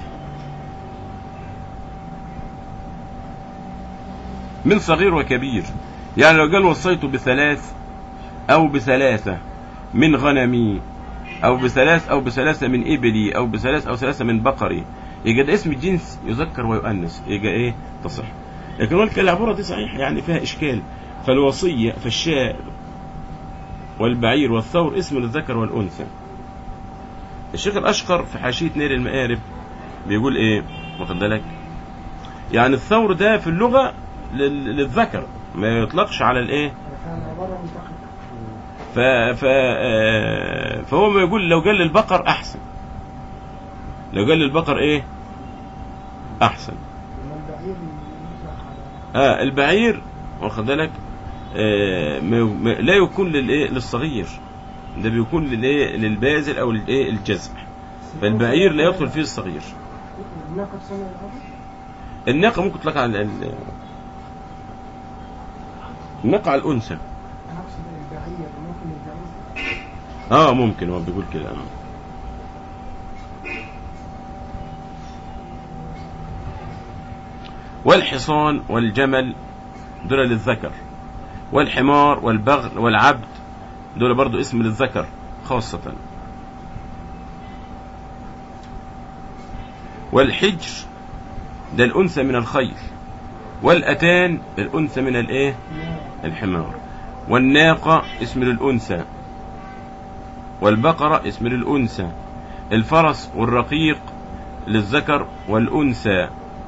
S1: من صغير وكبير يعني لو قال وصيت بثلاث أو بثلاثة من غنمي أو بثلاث أو بثلاثة من إبلي أو بثلاث أو ثلاثة من بقري يبقى ده اسم الجنس يذكر ويؤنث يبقى إيه تصح لكن قلت العبارة دي صحيح يعني فيها إشكال فالوصية فالشاء والبعير والثور اسم للذكر والأنثى الشيخ الأشقر في حاشية نيل المآرب بيقول إيه واخد بالك يعني الثور ده في اللغة لل- للذكر ما يطلقش على الإيه
S3: فعلا عبارة منتقدة
S1: ف... ف... آه، فهو ما يقول لو قال للبقر احسن لو قال للبقر ايه احسن
S3: لما البعير يطلق على
S1: اه البعير واخد بالك آه ما... ما... لا يكون للايه للصغير ده بيكون للايه للبازل او للايه الجزع فالبعير لا يدخل فيه الصغير
S3: الناقة سنة الأرض
S1: الناقه ممكن تطلق على ال... الناقه على الانثى
S3: أنا أقصد البعير ممكن البعير
S1: اه ممكن هو بيقول كده آه. والحصان والجمل دول للذكر والحمار والبغل والعبد دول برضو اسم للذكر خاصة والحجر ده الأنثى من الخيل والأتان الأنثى من الإيه الحمار والناقة اسم للأنثى والبقرة اسم للأنثى الفرس والرقيق للذكر والأنثى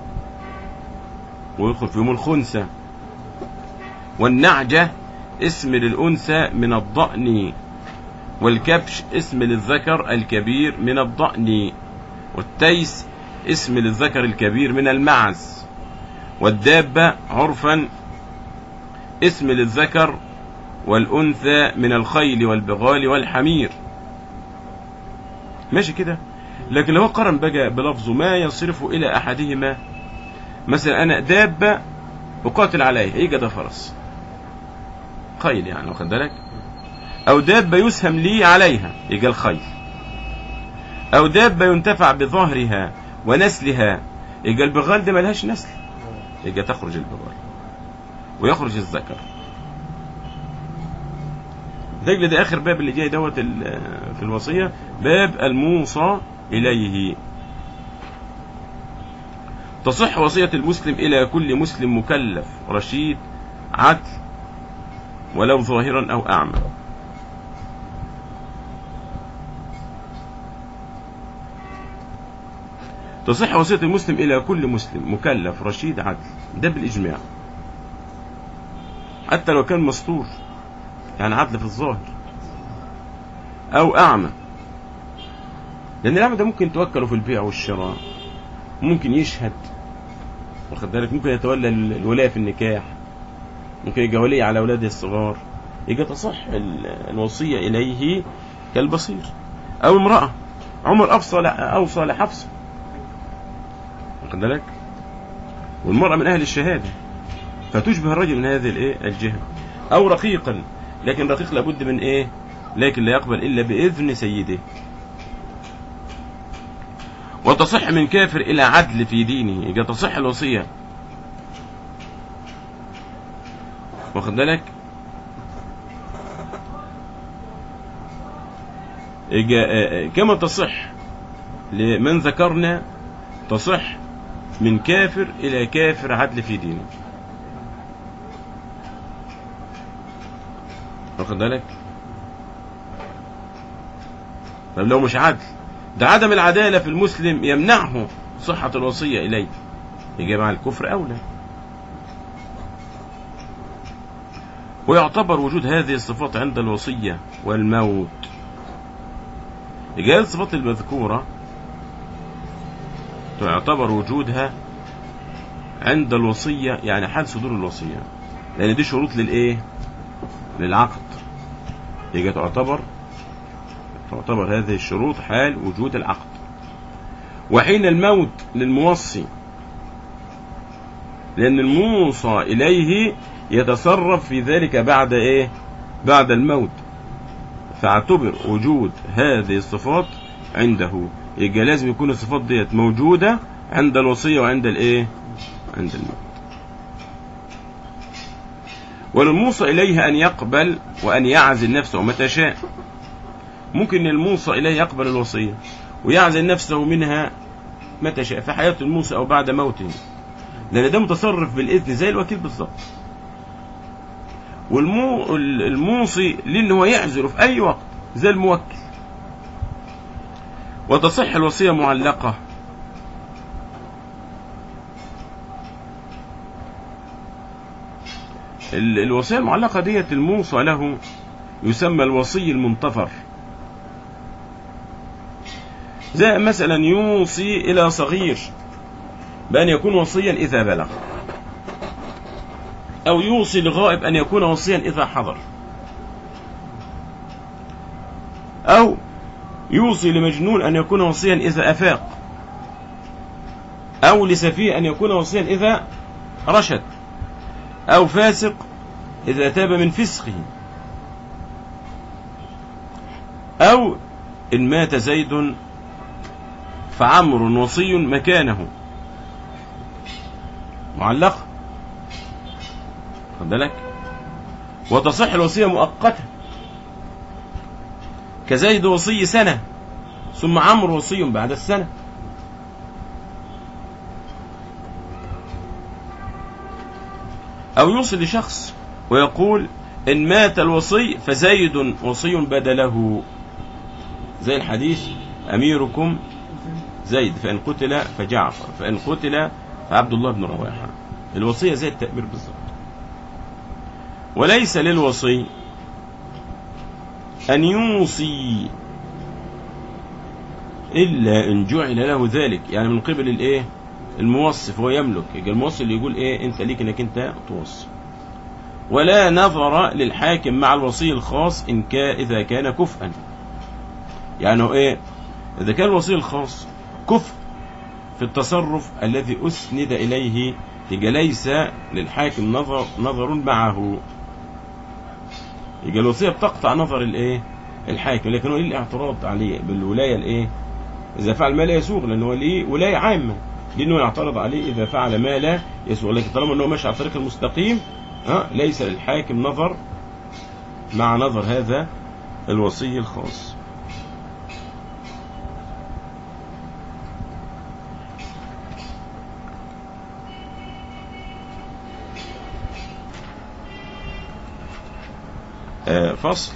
S1: ويدخل فيهم الخنثى والنعجة اسم للأنثى من الضأن والكبش اسم للذكر الكبير من الضأن والتيس اسم للذكر الكبير من المعز والدابة عرفا اسم للذكر والأنثى من الخيل والبغال والحمير ماشي كده لكن لو قرن بقى بلفظه ما يصرف إلى أحدهما مثلا أنا دابة أقاتل عليه يجي ده فرس خيل يعني واخد بالك أو دابة يسهم لي عليها يجي الخيل أو دابة ينتفع بظهرها ونسلها يجي البغال ده ملهاش نسل يجي تخرج البغال ويخرج الذكر دجل ده اخر باب اللي جاي دوت ال- في الوصيه باب الموصى اليه تصح وصيه المسلم الى كل مسلم مكلف رشيد عدل ولو ظاهرا او اعمى تصح وصيه المسلم الى كل مسلم مكلف رشيد عدل ده بالاجماع حتى لو كان مستور يعني عدل في الظاهر او اعمى لان الاعمى ده ممكن توكله في البيع والشراء ممكن يشهد واخد بالك ممكن يتولى ال- الولايه في النكاح ممكن يبقى ولي على اولاده الصغار يبقى تصح ال- الوصيه اليه كالبصير او امراه عمر اوصى ل- اوصى لحفصه واخد بالك والمراه من اهل الشهاده فتشبه الرجل من هذه الايه الجهه او رقيقا لكن رقيق لابد من ايه لكن لا يقبل الا باذن سيده وتصح من كافر الى عدل في دينه يبقى تصح الوصيه واخد بالك يبقى آه، آه، كما تصح لمن ذكرنا تصح من كافر الى كافر عدل في دينه واخد بالك طب لو مش عدل ده عدم العدالة في المسلم يمنعه صحة الوصية إليه يجي مع الكفر أولى ويعتبر وجود هذه الصفات عند الوصية والموت يجي هذه الصفات المذكورة تعتبر وجودها عند الوصية يعني حال صدور الوصية لأن دي شروط للإيه؟ للعقد يجي تعتبر تعتبر هذه الشروط حال وجود العقد وحين الموت للموصي لأن الموصى إليه يتصرف في ذلك بعد إيه بعد الموت فاعتبر وجود هذه الصفات عنده يبقى لازم يكون الصفات ديت موجودة عند الوصية وعند الايه عند الموت وللموصى إليه أن يقبل وأن يعزل نفسه متى شاء ممكن الموصى إليه يقبل الوصية ويعزل نفسه منها متى شاء في حياة الموصى أو بعد موته لأن ده متصرف بالإذن زي الوكيل بالظبط والمو الموصي ليه إن هو يعزله في أي وقت زي الموكل وتصح الوصية معلقة ال- الوصية المعلقة ديت الموصى له يسمى الوصي المنتظر زي مثلا يوصي إلى صغير بأن يكون وصيا إذا بلغ أو يوصي لغائب أن يكون وصيا إذا حضر أو يوصي لمجنون أن يكون وصيا إذا أفاق أو لسفيه أن يكون وصيا إذا رشد أو فاسق إذا تاب من فسقه أو إن مات زيد فعمر وصي مكانه معلق خد بالك وتصح الوصية مؤقتة كزيد وصي سنة ثم عمرو وصي بعد السنة أو يوصي لشخص ويقول إن مات الوصي فزيد وصي بدله زي الحديث أميركم زيد فإن قتل فجعفر فإن قتل فعبد الله بن رواحة الوصية زي التأمير بالظبط وليس للوصي أن يوصي إلا إن جعل له ذلك يعني من قبل الإيه الموصف هو يملك يبقى الموصي اللي يقول إيه أنت ليك إنك أنت توصي ولا نظر للحاكم مع الوصي الخاص إن كان إذا كان كفءا يعني هو إيه إذا كان الوصي الخاص كفء في التصرف الذي أسند إليه يبقى ليس للحاكم نظر نظر معه يبقى الوصية بتقطع نظر الايه الحاكم لكن هو ليه الاعتراض عليه بالولاية الايه اذا فعل ما لا يسوغ لان هو ليه ولاية عامة لانه يعترض عليه اذا فعل ما لا يسوغ لكن طالما انه ماشي على الطريق المستقيم ها ليس للحاكم نظر مع نظر هذا الوصي الخاص آه، فصل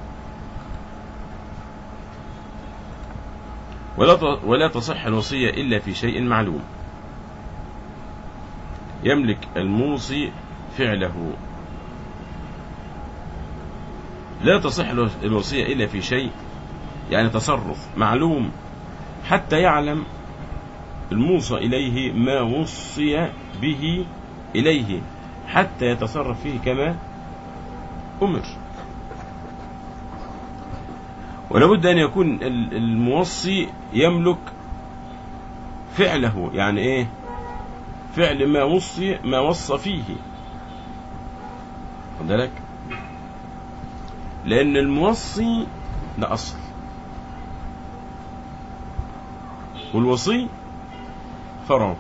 S1: ولا ت- ولا تصح الوصية إلا في شيء معلوم يملك الموصي فعله لا تصح الو- الوصية إلا في شيء يعني تصرف معلوم حتى يعلم الموصى إليه ما وصي به إليه حتى يتصرف فيه كما أمر ولابد أن يكون ال- الموصي يملك فعله يعني إيه فعل ما وصي ما وصى فيه خد بالك لأن الموصي ده أصل والوصي فرعه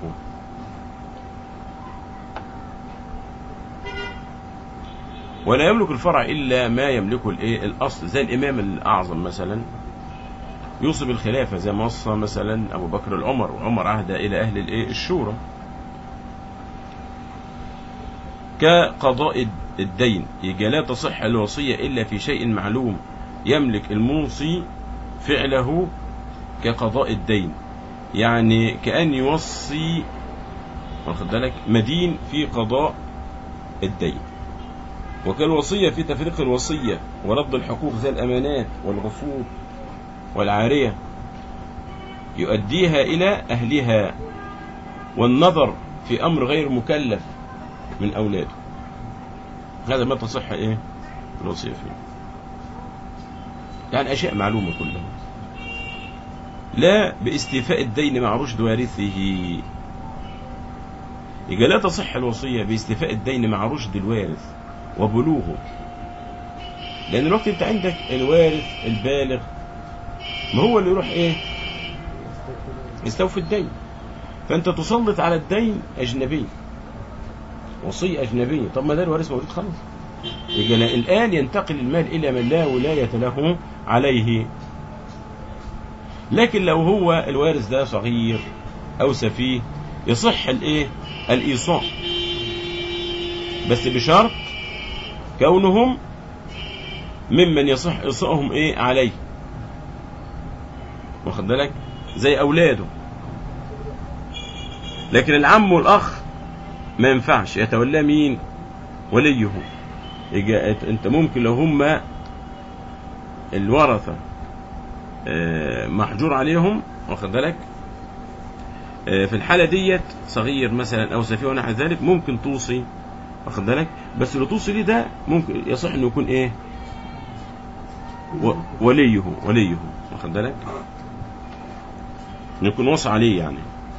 S1: ولا يملك الفرع إلا ما يملكه الإيه الأصل زي الإمام الأعظم مثلا يوصي بالخلافة زي ما وصى مثلا أبو بكر العمر وعمر عهد إلى أهل الإيه الشورى كقضاء الدين يجي لا تصح الوصية إلا في شيء معلوم يملك الموصي فعله كقضاء الدين يعني كأن يوصي واخد بالك مدين في قضاء الدين وكالوصية في تفريق الوصية ورد الحقوق زي الأمانات والغفور والعارية يؤديها إلى أهلها والنظر في أمر غير مكلف من أولاده هذا ما تصح إيه الوصية فيه يعني أشياء معلومة كلها لا باستيفاء الدين مع رشد وارثه يبقى لا تصح الوصية باستيفاء الدين مع رشد الوارث وبلوغه لان الوقت انت عندك الوارث البالغ ما هو اللي يروح ايه يستوفي الدين فانت تسلط على الدين اجنبي وصي اجنبي طب ما ده الوارث موجود خلاص يبقى لا- الان ينتقل المال الى من لا ولايه له عليه لكن لو هو الوارث ده صغير او سفيه يصح الايه الايصاء بس بشرط كونهم ممن يصح ايصائهم ايه عليه واخد بالك زي اولاده لكن العم والاخ ما ينفعش يتولاه مين وليه يجي انت ممكن لو هم الورثه آه، محجور عليهم واخد بالك آه، في الحاله ديت صغير مثلا او سفيه ونحو ذلك ممكن توصي واخد بالك بس اللي توصي ليه ده ممكن يصح انه يكون ايه و- وليه وليه واخد بالك إنه يكون وصى عليه يعني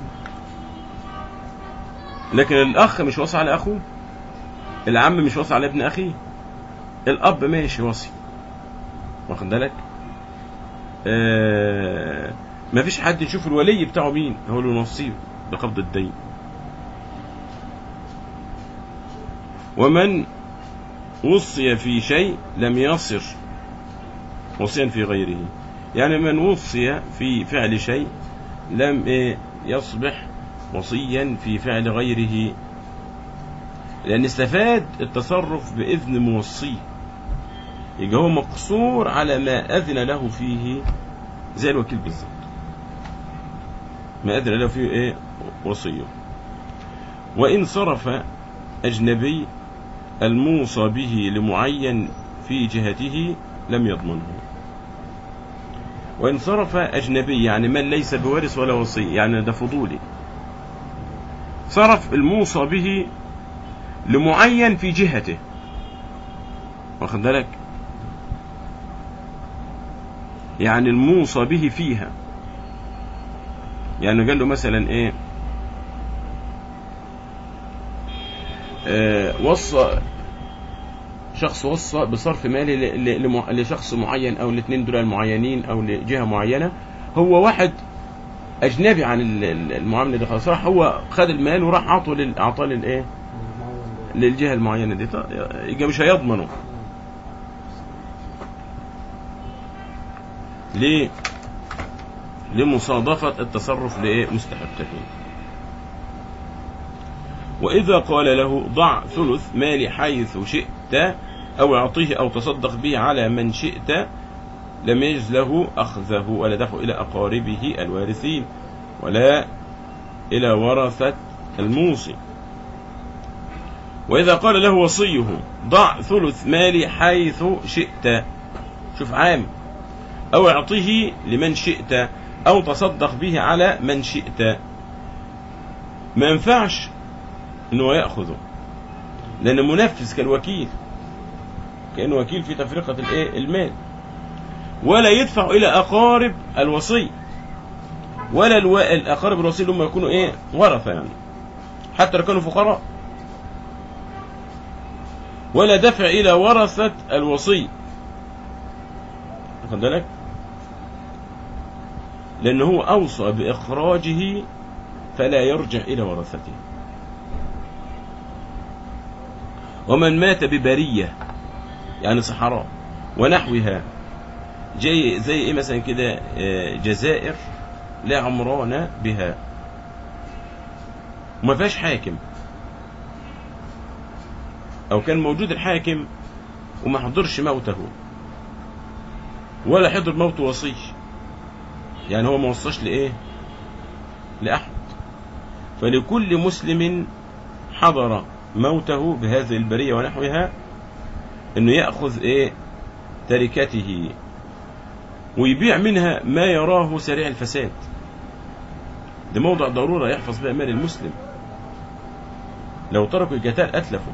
S1: لكن الاخ مش وصى على اخوه العم مش وصى على ابن اخيه الاب ماشي وصي واخد بالك آه ما فيش حد يشوف الولي بتاعه مين هو اللي نصيب بقبض الدين ومن وصي في شيء لم يصر وصيا في غيره يعني من وصي في فعل شيء لم إيه يصبح وصيا في فعل غيره لأن استفاد التصرف بإذن موصيه يبقى هو مقصور على ما أذن له فيه زي الوكيل بالظبط ما أذن له فيه إيه وصيه وإن صرف أجنبي الموصى به لمعين في جهته لم يضمنه وإن صرف أجنبي يعني من ليس بوارث ولا وصي يعني ده فضولي صرف الموصى به لمعين في جهته واخد بالك يعني الموصى به فيها يعني قال له مثلا ايه آه وصى شخص وصى بصرف مالي ل- ل- لمع- لشخص معين او الاثنين دول المعينين او لجهه معينه هو واحد اجنبي عن ال- ال- المعامله دي خلاص راح هو خد المال وراح اعطه لل- اعطاه للايه للجهه المعينه دي طيب يبقى مش هيضمنه ليه لمصادفة التصرف لإيه مستحقه وإذا قال له ضع ثلث مالي حيث شئت أو أعطيه أو تصدق به على من شئت لم يجز له أخذه ولا دفعه إلى أقاربه الوارثين ولا إلى ورثة الموصي وإذا قال له وصيه ضع ثلث مالي حيث شئت شوف عام أو اعطيه لمن شئت أو تصدق به على من شئت ما ينفعش إنه يأخذه لأن منفذ كالوكيل كأنه وكيل في تفرقة الإيه المال ولا يدفع إلى أقارب الوصي ولا الو... الأقارب الوصي اللي هم يكونوا إيه ورثة يعني حتى لو كانوا فقراء ولا دفع إلى ورثة الوصي واخد بالك لأنه هو أوصى بإخراجه فلا يرجع إلى ورثته ومن مات ببرية يعني صحراء ونحوها جاي زي ايه مثلا كده آه، جزائر لا عمران بها وما فيهاش حاكم او كان موجود الحاكم وما حضرش موته ولا حضر موت وصي يعني هو ما وصاش لايه لاحد فلكل مسلم حضر موته بهذه البرية ونحوها انه يأخذ ايه تركته ويبيع منها ما يراه سريع الفساد ده موضع ضرورة يحفظ بها مال المسلم لو تركوا القتال أتلفوا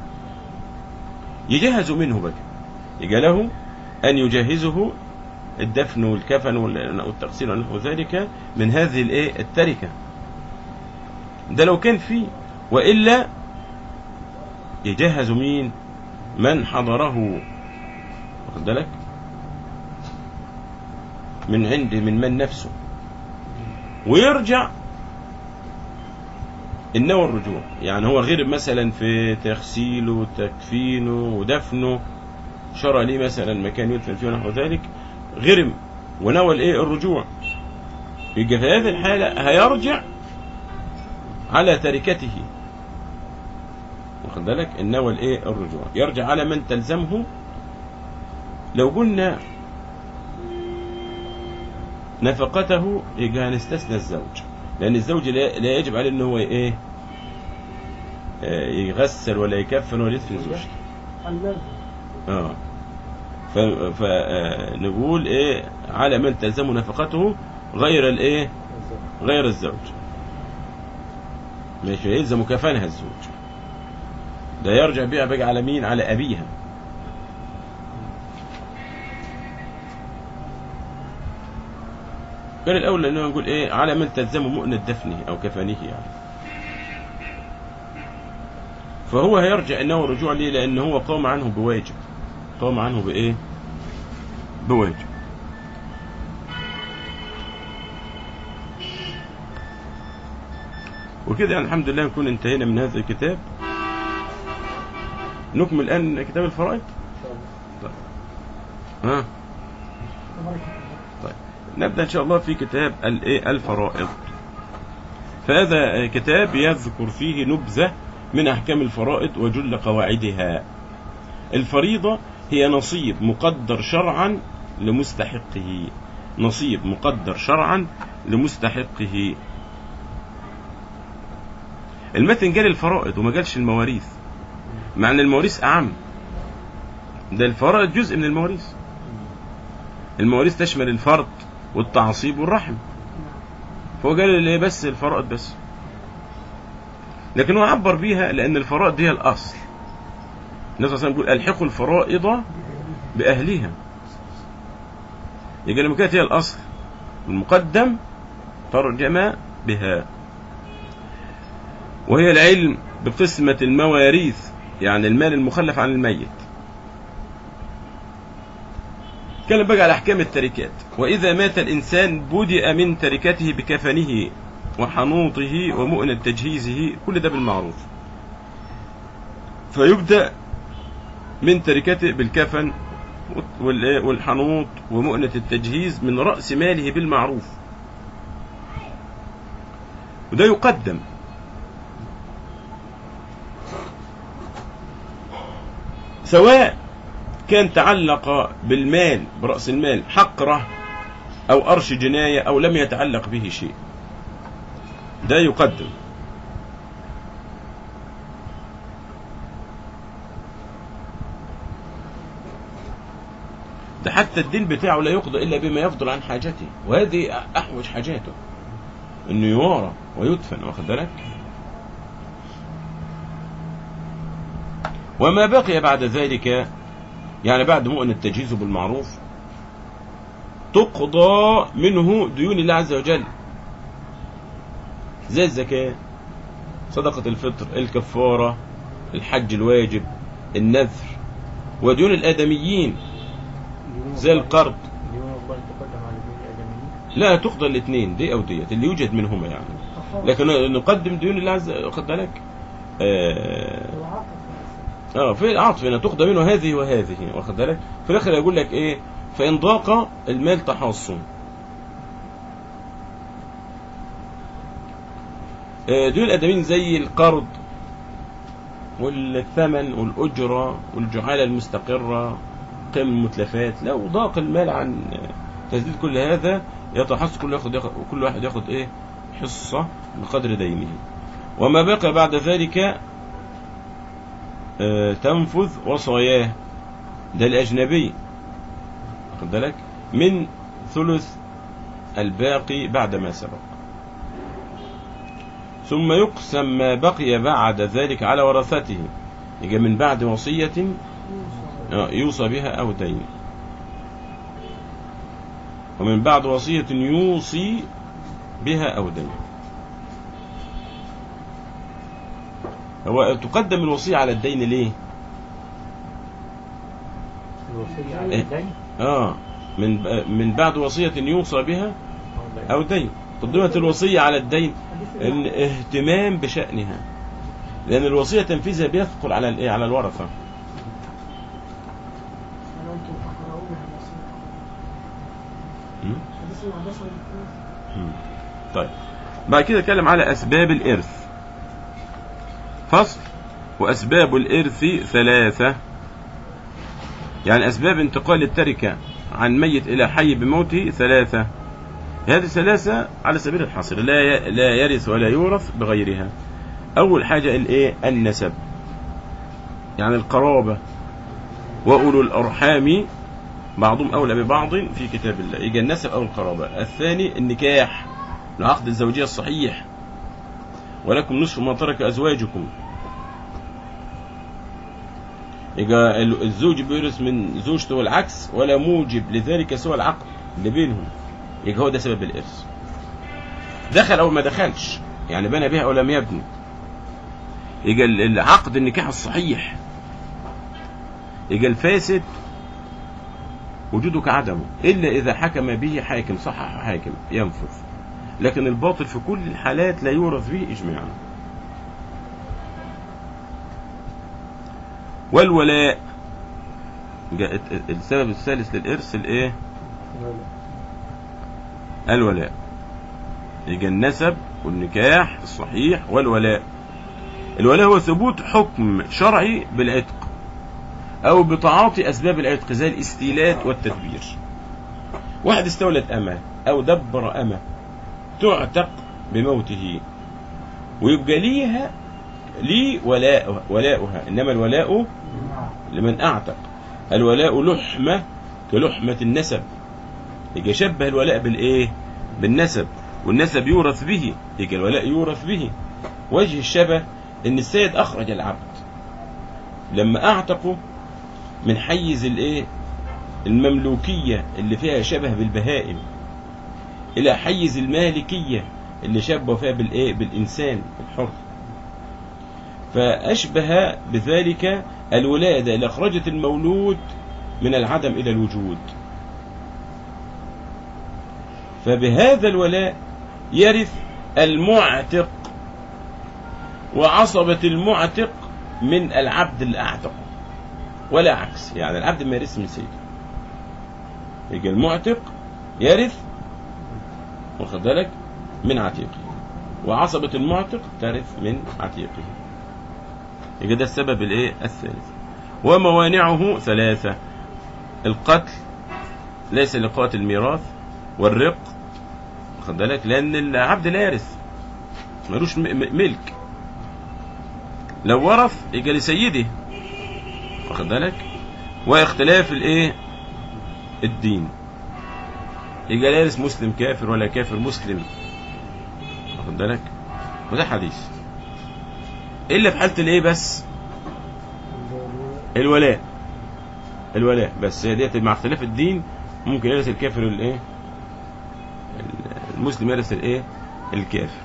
S1: يجهزوا منه بقى يجي له أن يجهزه الدفن والكفن وال- والتغسيل ونحو ذلك من هذه الايه التركة ده لو كان فيه وإلا يجهز مين من حضره واخد بالك من عند من من نفسه ويرجع النوى الرجوع يعني هو غير مثلا في تغسيله وتكفينه ودفنه شرع ليه مثلا مكان يدفن فيه ونحو ذلك غرم ونوى الايه الرجوع يبقى في هذه الحالة هيرجع على تركته واخد بالك النوى الايه الرجوع يرجع على من تلزمه لو قلنا نفقته يبقى هنستثنى الزوج لان الزوج لا لا يجب عليه ان هو ايه آه، يغسل ولا يكفن ولا يدفن زوجته
S3: المال
S1: اه فنقول ايه على من تلزم نفقته غير الايه غير الزوج ماشي يلزم كفانها الزوج ده يرجع بيها بقى على مين على ابيها كان الاول انه نقول ايه على من تلزم مؤنة دفنه او كفانه يعني فهو هيرجع انه رجوع ليه لان هو قام عنه بواجب قام عنه بايه بواجب وكده يعني الحمد لله نكون انتهينا من هذا الكتاب نكمل الان كتاب الفرائض
S2: ان شاء الله
S1: ها
S3: تبارك الله
S1: نبدأ إن شاء الله في كتاب الإيه الفرائض فهذا كتاب يذكر فيه نبذة من أحكام الفرائض وجل قواعدها الفريضة هي نصيب مقدر شرعا لمستحقه نصيب مقدر شرعا لمستحقه المتن جال الفرائض وما جالش المواريث مع ان المواريث اعم ده الفرائض جزء من المواريث المواريث تشمل الفرض والتعصيب والرحم فهو قال اللي بس الفرائض بس لكن هو عبر بيها لان الفرائض هي الاصل النبي صلى الله عليه وسلم يقول الحقوا الفرائض باهلها يبقى لما كانت هي الاصل المقدم ترجم بها وهي العلم بقسمة المواريث يعني المال المخلف عن الميت كان بقى على احكام التركات واذا مات الانسان بدأ من تركته بكفنه وحنوطه ومؤنة تجهيزه كل ده بالمعروف فيبدأ من تركته بالكفن وال- والحنوط ومؤنة التجهيز من رأس ماله بالمعروف وده يقدم سواء كان تعلق بالمال برأس المال حقرة أو أرش جناية أو لم يتعلق به شيء ده يقدم ده حتى الدين بتاعه لا يقضى إلا بما يفضل عن حاجته وهذه أحوج حاجاته إنه يوارى ويدفن واخد بالك وما بقي بعد ذلك يعني بعد مؤن التجهيز بالمعروف تقضى منه ديون الله عز وجل زي الزكاة صدقة الفطر الكفارة الحج الواجب النذر وديون الآدميين زي القرض
S2: ديون الله تقدم على ديون الآدميين
S1: لا تقضى الاثنين دي أو ديت اللي يوجد منهما يعني لكن نقدم ديون الله عز وجل بالك آه
S3: العاطفة
S1: اه في العطف هنا تقضى منه هذه وهذه واخد بالك في الاخر يقول لك ايه فان ضاق المال تحاصن آه، دول الادمين زي القرض والثمن والاجره والجعاله المستقره قيم المتلفات لو ضاق المال عن تسديد كل هذا يتحص كل ياخد ياخد كل واحد ياخد ايه حصه بقدر دينه وما بقي بعد ذلك آه، تنفذ وصاياه ده الأجنبي واخد بالك من ثلث الباقي بعد ما سبق ثم يقسم ما بقي بعد ذلك على ورثته يجي من بعد وصية آه، يوصى بها أو دين ومن بعد وصية يوصي بها أو دين هو تقدم الوصية على الدين ليه؟
S2: الوصية الوصية على
S1: إيه.
S2: الدين
S1: اه من ب- من بعد وصية يوصى بها
S2: أو دين.
S1: أو دين قدمت الوصية على الدين
S3: حديث النعم.
S1: الاهتمام بشأنها لأن الوصية تنفيذها بيثقل على الإيه على الورثة
S3: أنا أنتم تقرؤون الوصية
S1: م?
S3: حديث ابن عباس عن الفلوس.
S1: م. طيب بعد كده اتكلم على أسباب الإرث فصل وأسباب الإرث ثلاثة يعني أسباب انتقال التركة عن ميت إلى حي بموته ثلاثة هذه الثلاثة على سبيل الحصر لا ي- لا يرث ولا يورث بغيرها أول حاجة الإيه النسب يعني القرابة وأولو الأرحام بعضهم أولى ببعض في كتاب الله يجي النسب أو القرابة الثاني النكاح العقد الزوجية الصحيح ولكم نصف ما ترك أزواجكم يبقى ال- الزوج بيورث من زوجته والعكس ولا موجب لذلك سوى العقد اللي بينهم يبقى هو ده سبب الإرث دخل أو ما دخلش يعني بنى بها أو لم يبني يبقى ال- العقد النكاح الصحيح يبقى الفاسد وجوده كعدمه إلا إذا حكم به حاكم صحح حاكم ينفذ لكن الباطل في كل الحالات لا يورث به إجماعا والولاء جاءت السبب الثالث للإرث الإيه؟ الولاء يجي النسب والنكاح الصحيح والولاء الولاء هو ثبوت حكم شرعي بالعتق أو بتعاطي أسباب العتق زي الاستيلات والتدبير واحد استولت أمة أو دبر أمة تعتق بموته ويبقى ليها لي ولاء ولاؤها إنما الولاء لمن أعتق الولاء لحمة كلحمة النسب يجي شبه الولاء بالإيه بالنسب والنسب يورث به يجي الولاء يورث به وجه الشبه إن السيد أخرج العبد لما أعتقه من حيز الإيه المملوكية اللي فيها شبه بالبهائم إلى حيز المالكية اللي شبه فيها بالإيه بالإنسان الحر فأشبه بذلك الولادة اللي أخرجت المولود من العدم إلى الوجود فبهذا الولاء يرث المعتق وعصبة المعتق من العبد اللي أعتقه ولا عكس يعني العبد ما يرث من سيده يجي المعتق يرث واخد بالك من عتيقه وعصبة المعتق ترث من عتيقه يبقى ده السبب الايه الثالث وموانعه ثلاثة القتل ليس لقاتل الميراث والرق واخد بالك لأن العبد لا يرث ملوش م- م- ملك لو ورث يبقى لسيده واخد بالك واختلاف الايه الدين يبقى لا يرث مسلم كافر ولا كافر مسلم واخد بالك وده حديث الا في حاله الايه بس الولاء الولاء بس هي ديت مع اختلاف الدين ممكن يرث الكافر الايه المسلم يرث الايه الكافر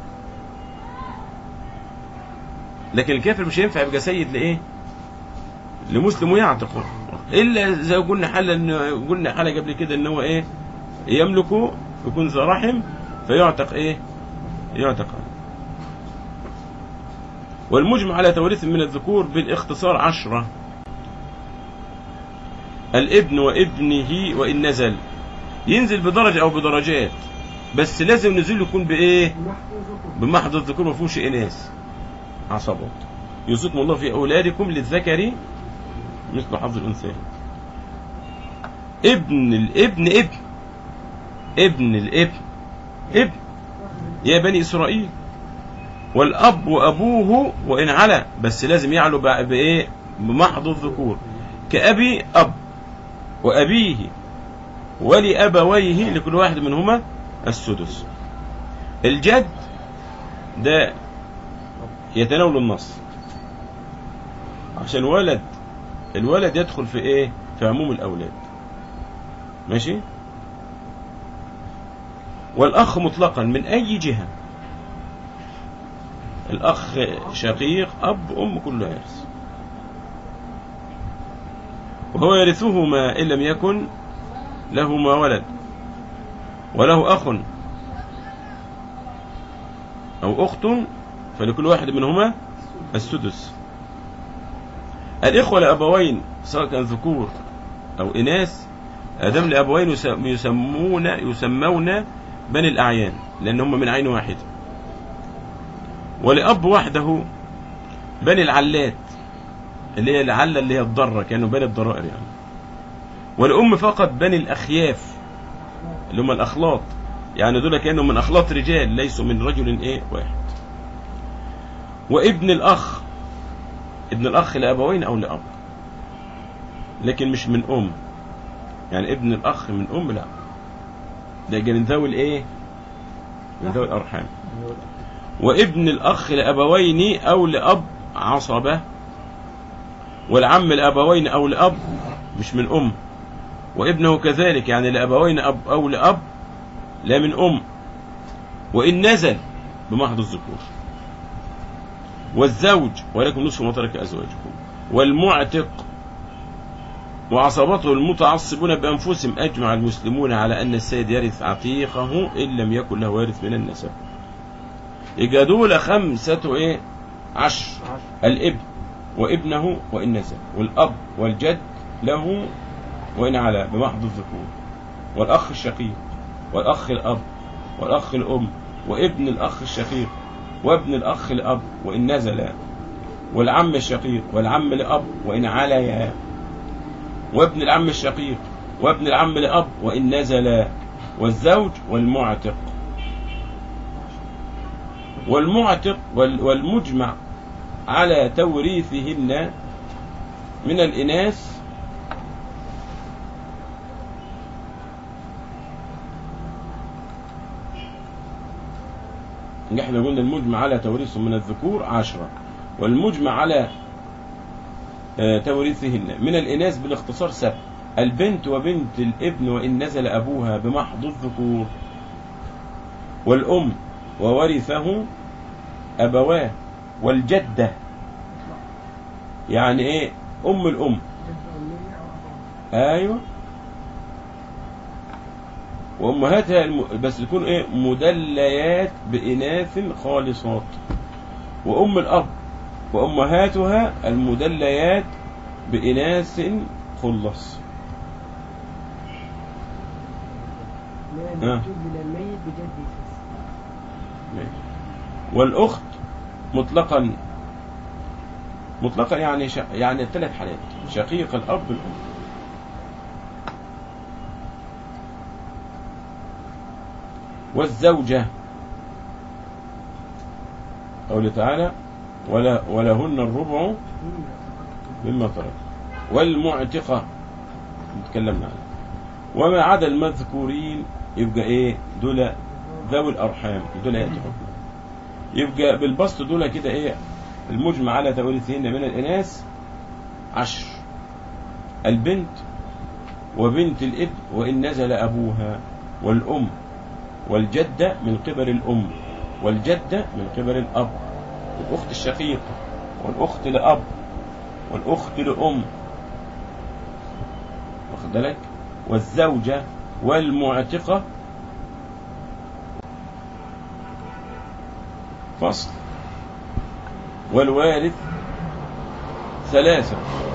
S1: لكن الكافر مش هينفع يبقى سيد لايه لمسلم ويعتقه الا زي ما قلنا حاله إن- قلنا حاله قبل كده ان هو ايه يملكه يكون ذا رحم فيعتق ايه يعتق عنه. والمجمع على توريث من الذكور بالاختصار عشرة الابن وابنه وإن نزل ينزل بدرجة أو بدرجات بس لازم نزول يكون بإيه
S3: محفوظكم
S1: بمحض الذكور ما فيهوش إناث عصبات يوصيكم الله في أولادكم للذكر مثل حظ الأنثيين ابن الابن ابن ابن الابن ابن يا بني إسرائيل والأب وأبوه وإن على بس لازم يعلو بع- بإيه بمحض الذكور كأبي أب وأبيه ولأبويه لكل واحد منهما السدس الجد ده يتناول النص عشان الولد الولد يدخل في ايه في عموم الاولاد ماشي والاخ مطلقا من اي جهه الاخ شقيق اب ام كله يرث وهو يرثهما إن لم يكن لهما ولد وله أخ أو أخت فلكل واحد منهما السدس الإخوة لأبوين سواء كان ذكور أو إناث آدم لأبوين يسم- يسمون يسمون بني الأعيان لأن هم من عين واحدة ولأب وحده بني العلات اللي هي العلة اللي هي الضرة كانوا بني الضرائر يعني والأم فقط بني الأخياف اللي هم الأخلاط يعني دول كانوا من أخلاط رجال ليسوا من رجل إيه واحد وابن الأخ ابن الأخ لأبوين أو لأب لكن مش من أم يعني ابن الأخ من أم لا ده من ذوي الإيه من ذوي الأرحام وابن الأخ لأبوين أو لأب عصبة والعم لأبوين أو لأب مش من أم وابنه كذلك يعني لأبوين أب أو لأب لا من أم وإن نزل بمحض الذكور والزوج ولكم نصف ما ترك أزواجكم والمعتق وعصبته المتعصبون بأنفسهم أجمع المسلمون على أن السيد يرث عتيقه إن لم يكن له وارث من النسب يبقى دول خمسة إيه عشر
S2: عشر
S1: الابن وابنه وإن نزل والأب والجد له وإن علا بمحض الذكور والأخ الشقيق والأخ الأب والأخ الأم وابن الأخ الشقيق وابن الأخ الأب وإن نزل والعم الشقيق والعم لأب وإن عليا وابن العم الشقيق وابن العم لأب وإن نزل والزوج والمعتق والمعتق وال- والمجمع على توريثهن من الإناث احنا قلنا المجمع على توريثهم من الذكور عشرة والمجمع على آه، توريثهن من الإناث بالاختصار سبع البنت وبنت الابن وإن نزل أبوها بمحض الذكور والأم وورثه أبواه والجدة يعني إيه أم الأم
S3: جد أمية أو أبوية
S1: ايوه وامهاتها الم... بس تكون ايه مدليات باناث خالصات وام الاب وامهاتها المدليات باناث خلص
S3: من
S1: آه.
S3: المكتوب من الميت بجد
S1: ماشي. والاخت مطلقا مطلقا يعني ش... يعني ثلاث حالات شقيق الاب الام والزوجة قوله تعالى ولا ولهن الربع مما ترك والمعتقة تكلمنا عنها وما عدا المذكورين يبقى ايه دول ذوي الارحام دول ياتي حكمه يبقى بالبسط دول كده ايه المجمع على توريثهن من الاناث عشر البنت وبنت الابن وان نزل ابوها والام والجدة من قبل الأم والجدة من قبل الأب والأخت الشقيقة والأخت لأب والأخت لأم واخد بالك والزوجة والمعتقة فصل والوارث ثلاثة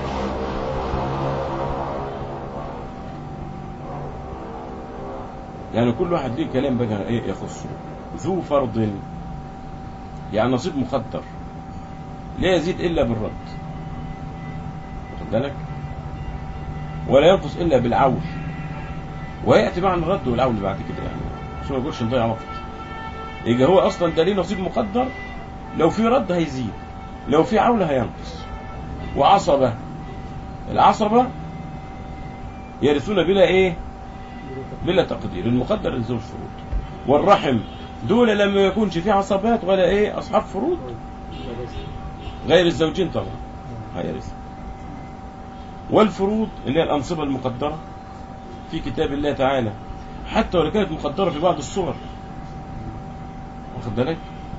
S1: يعني كل واحد ليه كلام بقى ايه يخصه ذو فرض يعني نصيب مقدر لا يزيد الا بالرد واخد بالك ولا ينقص الا بالعول وياتي معنى الرد والعول بعد كده يعني عشان ما يقولش نضيع وقت يبقى هو اصلا ده ليه نصيب مقدر لو في رد هيزيد لو في عول هينقص وعصبه العصبه يرثون بلا ايه بلا تقدير المقدر لزوج فروض والرحم دول لما يكونش فيه عصبات ولا ايه اصحاب فروض غير الزوجين طبعا هيرث والفروض اللي هي الانصبه المقدره في كتاب الله تعالى حتى ولو كانت مقدره في بعض الصور واخد بالك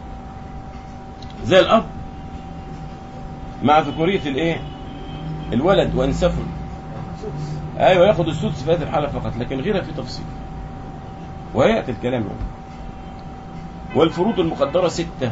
S1: زي الاب مع ذكوريه الايه الولد وان سفل
S3: سدس
S1: ايوه ياخد السدس في هذه الحاله فقط لكن غيرها في تفصيل وياتي الكلام عنه والفروض المقدره سته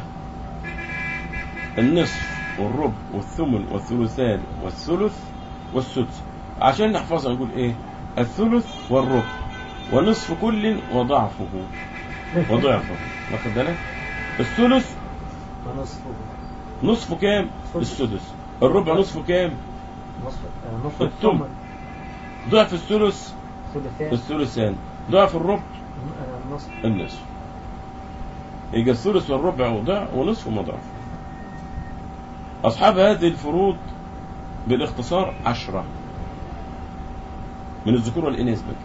S1: النصف والربع والثمن والثلثان والثلث والسدس عشان نحفظها نقول ايه الثلث والربع ونصف كل وضعفه وضعفه واخد بالك الثلث
S2: ونصفه
S1: نصفه كام السدس الربع نصفه كام
S2: نصف آه، نصف
S1: الثمن.
S2: الثمن
S1: ضعف الثلث
S2: ثلثان
S1: الثلثان ضعف الربع
S2: آه، نصف
S1: النصف يبقى الثلث والربع وضع ونصف ومضاعف أصحاب هذه الفروض بالاختصار عشرة من الذكور والإناث بقى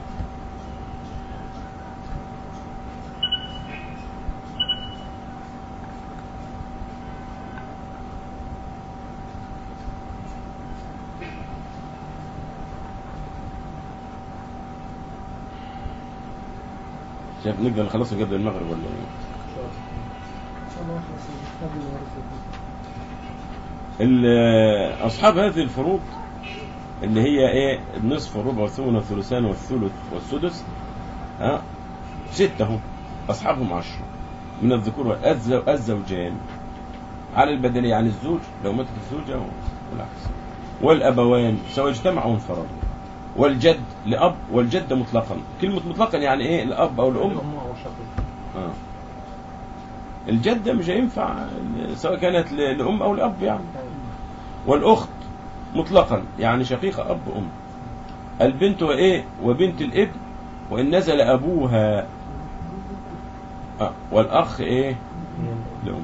S1: شايف نقدر نخلصها قبل المغرب ولا ايه؟
S3: ان شاء الله يخلص الكتاب اللي ورد فيه.
S1: ال- أصحاب هذه الفروض اللي هي إيه النصف والربع والثمن والثلثان والثلث والسدس ها ستة هم أصحابهم عشرة من الذكور والأز- الزوجان على البدلية عن الزوج لو ماتت الزوجة والعكس والأبوان سواء اجتمعوا أو انفردوا والجد لأب والجد مطلقا كلمة مطلقا يعني إيه الأب أو الأم
S2: الأم أو الشقيق
S1: آه. الجدة مش هينفع سواء كانت ل- لأم أو لأب يعني والأخت مطلقا يعني شقيقة أب أم البنت وإيه وبنت الابن وإن نزل أبوها آه. والأخ إيه لأم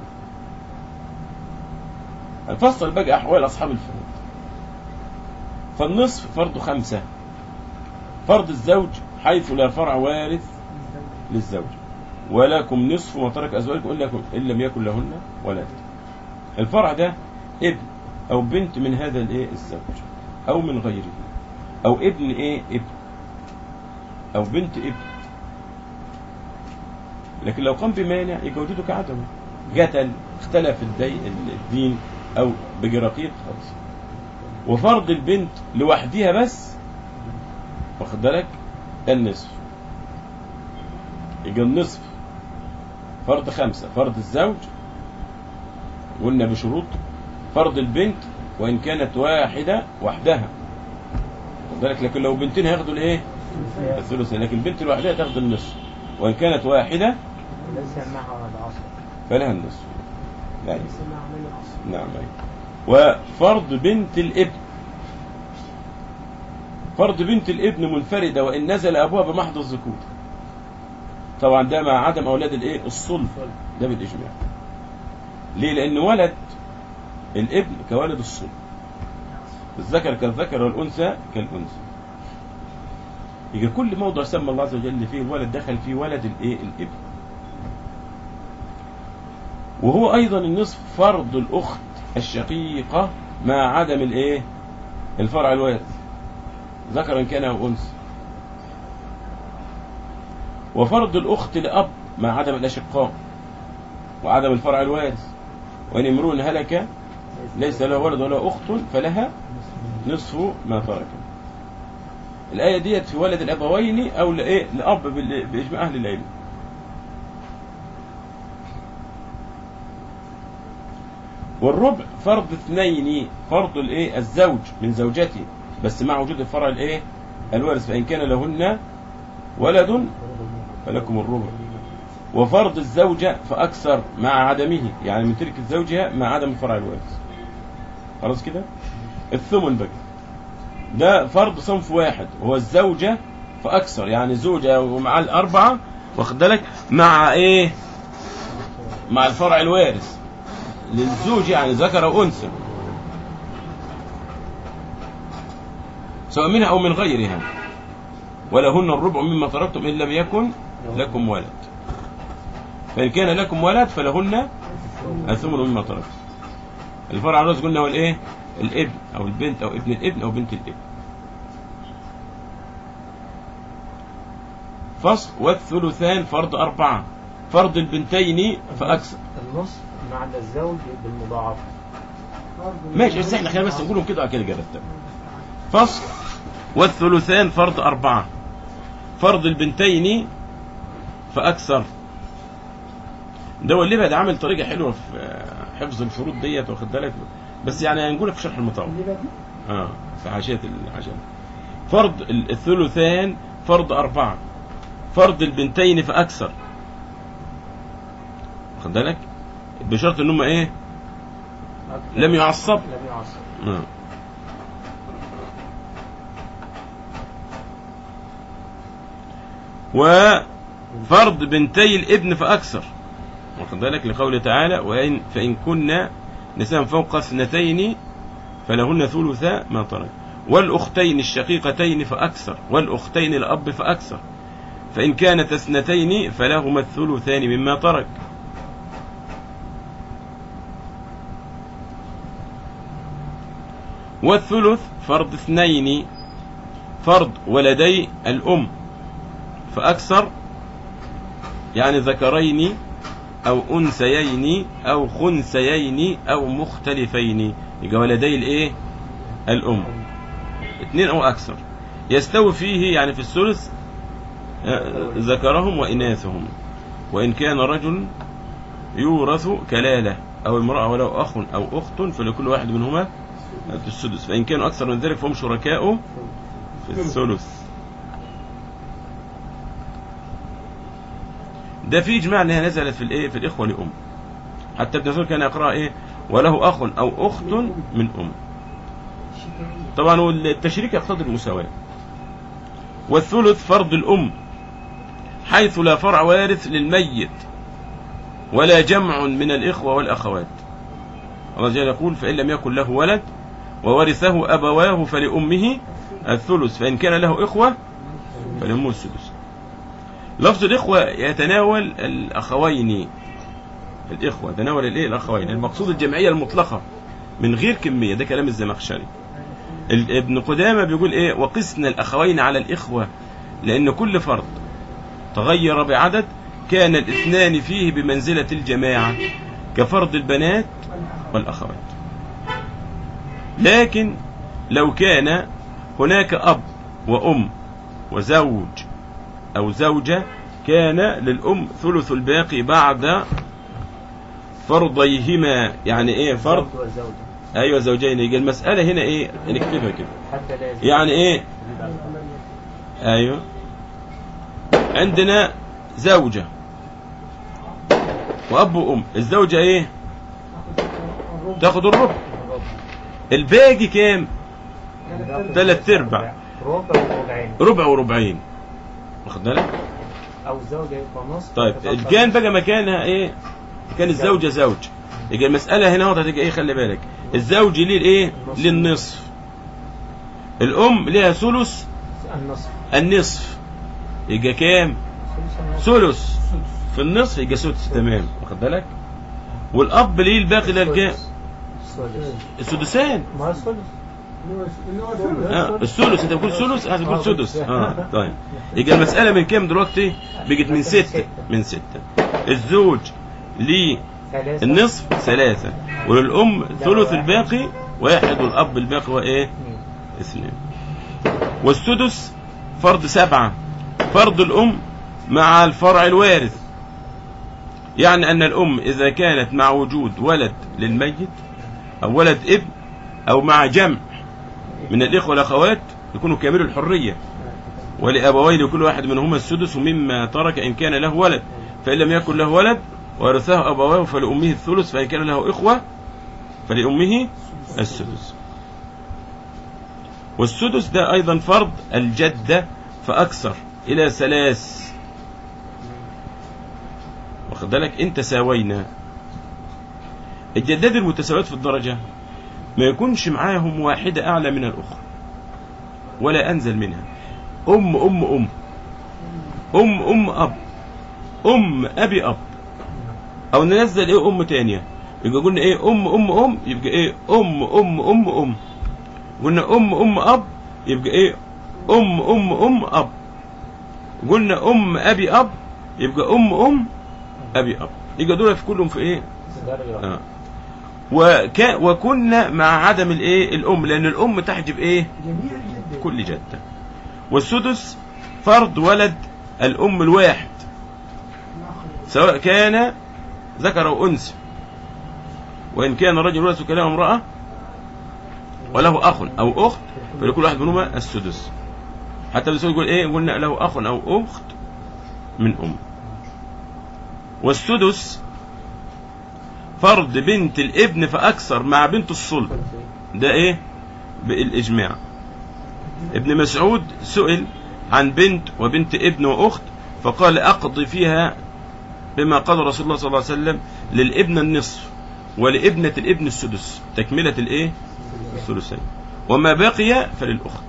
S1: هنفصل بقى أحوال أصحاب الفروض فالنصف فرض خمسة فرض الزوج حيث لا فرع وارث للزوج ولكم نصف ما ترك أزواجكم إن لكم إن لم يكن لهن ولد الفرع ده ابن أو بنت من هذا الإيه الزوج أو من غيره أو ابن إيه ابن أو بنت ابن لكن لو قام بمانع يبقى وجوده كعدمه قتل اختلف الدي الدين أو بجراقيق خلاص وفرض البنت لوحدها بس واخد بالك النصف يبقى النصف فرض خمسة فرض الزوج قلنا بشروط فرض البنت وإن كانت واحدة وحدها واخد بالك لكن لو بنتين هياخدوا الايه الثلث لكن البنت لوحدها تاخد النصف وإن كانت واحدة
S2: ليس معها العصر
S1: فلها النصف لا
S3: ليس مع عمل العصر
S1: نعم أيوة. وفرض بنت الابن فرض بنت الابن منفردة وإن نزل أبوها بمحض الذكور طبعا ده مع عدم أولاد الإيه الصلب ده بالإجماع ليه لأن ولد الابن كولد الصلب الذكر كالذكر والأنثى كالأنثى يجي كل موضع سمى الله عز وجل فيه الولد دخل فيه ولد الإيه الابن وهو أيضا النصف فرض الأخت الشقيقة مع عدم الإيه الفرع الوارث ذكرا كان أو أنثى وفرض الأخت لأب مع عدم الأشقاء وعدم الفرع الوارث وإن امرؤ هلك ليس له ولد ولا أخت فلها نصف ما ترك الآية ديت في ولد الأبوين أو لإيه لأب بال- بإجماع أهل العلم والربع فرض اثنين فرض الايه الزوج من زوجته بس مع وجود الفرع الايه الوارث فإن كان لهن ولد فلكم الربع وفرض الزوجة فأكثر مع عدمه يعني من ترك زوجها مع عدم الفرع الوارث خلاص كده الثمن بقى ده فرض صنف واحد هو الزوجة فأكثر يعني زوجة ومع الأربعة واخد بالك مع إيه مع الفرع الوارث للزوج يعني ذكر أو أنثى سواء منها أو من غيرها ولهن الربع مما تركتم إن لم يكن لكم ولد فإن كان لكم ولد فلهن الثمن مما تركتم الفرع الرأس قلنا هو الإيه الابن أو البنت أو ابن الابن أو بنت الابن فصل والثلثان فرض أربعة فرض البنتين فأكثر
S2: النصف ما عدا الزوج بالمضاعفة
S3: برضه
S1: ماشي بس احنا خلينا بس نقولهم كده كده جربت فصل والثلثان فرض أربعة فرض البنتين فأكثر ده اللي بقى ده عامل طريقة حلوة في آه، حفظ الفروض ديت واخد بالك بس يعني هنقولها في شرح المطول
S3: اللي بقى دي
S1: اه في حاشية الحاشية فرض ال- الثلثان فرض أربعة فرض البنتين فأكثر واخد بالك بشرط ان هم ايه
S2: أكثر.
S1: لم يعصب
S2: لم يعصب
S1: آه. وفرض بنتي الابن فأكثر واخد بالك لقوله تعالى وإن فإن كنا نساء فوق اثنتين فلهن ثلثا ما ترك والأختين الشقيقتين فأكثر والأختين الأب فأكثر فإن كانت اثنتين فلهما الثلثان مما ترك والثلث فرض اثنين فرض ولدي الأم فأكثر يعني ذكرين أو أنثيين أو خنثيين أو مختلفين يبقى ولدي الإيه؟ الأم اثنين أو أكثر يستوي فيه يعني في الثلث آه، ذكرهم وإناثهم وإن كان رجل يورث كلالة أو امرأة ولو أخ أو أخت فلكل واحد منهما السدس فإن كانوا أكثر من ذلك فهم شركاء في الثلث ده في إجماع أنها نزلت في الإيه في الإخوة لأم حتى ابن مسعود كان يقرأ إيه وله أخ أو أخت من أم
S3: الشتوية
S1: طبعا والتشريك يقتضي المساواة والثلث فرض الأم حيث لا فرع وارث للميت ولا جمع من الإخوة والأخوات الله جل يقول فإن لم يكن له ولد وورثه أبواه فلأمه الثلث فإن كان له إخوة فلأمه السدس لفظ الإخوة يتناول الأخوين الإخوة يتناول الإيه الأخوين المقصود الجمعية المطلقة من غير كمية ده كلام الزمخشري ال- ابن قدامة بيقول ايه وقسنا الاخوين على الاخوة لان كل فرد تغير بعدد كان الاثنان فيه بمنزلة الجماعة كفرض البنات والاخوات لكن لو كان هناك اب وام وزوج او زوجة كان للام ثلث الباقي بعد فرضيهما يعني ايه فرض
S2: الزوج والزوجة
S1: ايوه زوجين يجي المسألة هنا ايه نكتبها كده
S2: حتى لا يزيد
S1: يعني ايه ايوه عندنا زوجة واب وام الزوجة ايه تاخد الربع
S2: الربع.
S1: الباقي كام تلات ارباع
S2: ربع وربعين
S1: ربع وربعين واخد بالك
S2: أو الزوجة يبقى نص
S1: طيب
S2: تفضل.
S1: كان بقى مكانها ايه كان الزوجة زوج يبقى المسألة هنا هتبقى ايه خلي بالك الزوج ليه الايه
S2: النصف.
S1: للنصف الام ليها ثلث
S2: النصف
S1: النصف يبقى كام
S2: ثلث النصف.
S1: ثلث في النصف يبقى سدس تمام واخد بالك والاب ليه الباقي ده الكام
S2: الثلث
S1: السدسان
S2: ما هو الثلث
S3: اللي هو ثلث
S1: اه الثلث انت بتقول ثلث هتقول سدس اه طيب يبقى المسألة من كام دلوقتي بقت من ستة من ستة الزوج ليه
S2: ثلاثة
S1: النصف ثلاثة وللأم ثلث الباقي واحد والأب الباقي هو إيه
S2: اثنين.
S1: اثنين والسدس فرض سبعة فرض الأم مع الفرع الوارث يعني أن الأم إذا كانت مع وجود ولد للميت أو ولد ابن أو مع جمع من الإخوة والأخوات يكونوا كامل الحرية ولأبويه لكل واحد منهما السدس مما ترك إن كان له ولد فإن لم يكن له ولد ورثه أبواه فلأمه الثلث فإن كان له إخوة فلأمه السدس والسدس ده أيضا فرض الجدة فأكثر إلى ثلاث واخد بالك إن تساوينا الجدات المتساويات في الدرجة ما يكونش معاهم واحدة أعلى من الأخرى ولا أنزل منها أم أم أم أم أم أب أم أبي أب أو ننزل إيه أم تانية يبقى قلنا إيه أم أم أم يبقى إيه أم أم أم أم قلنا أم أم أب يبقى إيه أم أم أم أب قلنا أم أبي أب يبقى أم أم أبي أب يبقى دول في كلهم في إيه
S2: درجة واحدة.
S1: آه. وك... وكنا مع عدم الايه الام لان الام تحجب ايه
S3: جميع الجدات
S1: كل جدة والسدس فرض ولد الأم الواحد سواء كان ذكر أو أنثى وإن كان رجل ورث كلام امرأة وله أخ أو أخت فلكل واحد منهما السدس حتى الرسول يقول إيه قلنا له أخ أو أخت من أم والسدس فرض بنت الابن فأكثر مع بنت الصلب ده إيه بالإجماع ابن مسعود سئل عن بنت وبنت ابن وأخت فقال أقضي فيها بما قال رسول الله صلى الله عليه وسلم للابن النصف ولابنة الابن السدس تكملة الايه الثلثين وما بقي فللأخت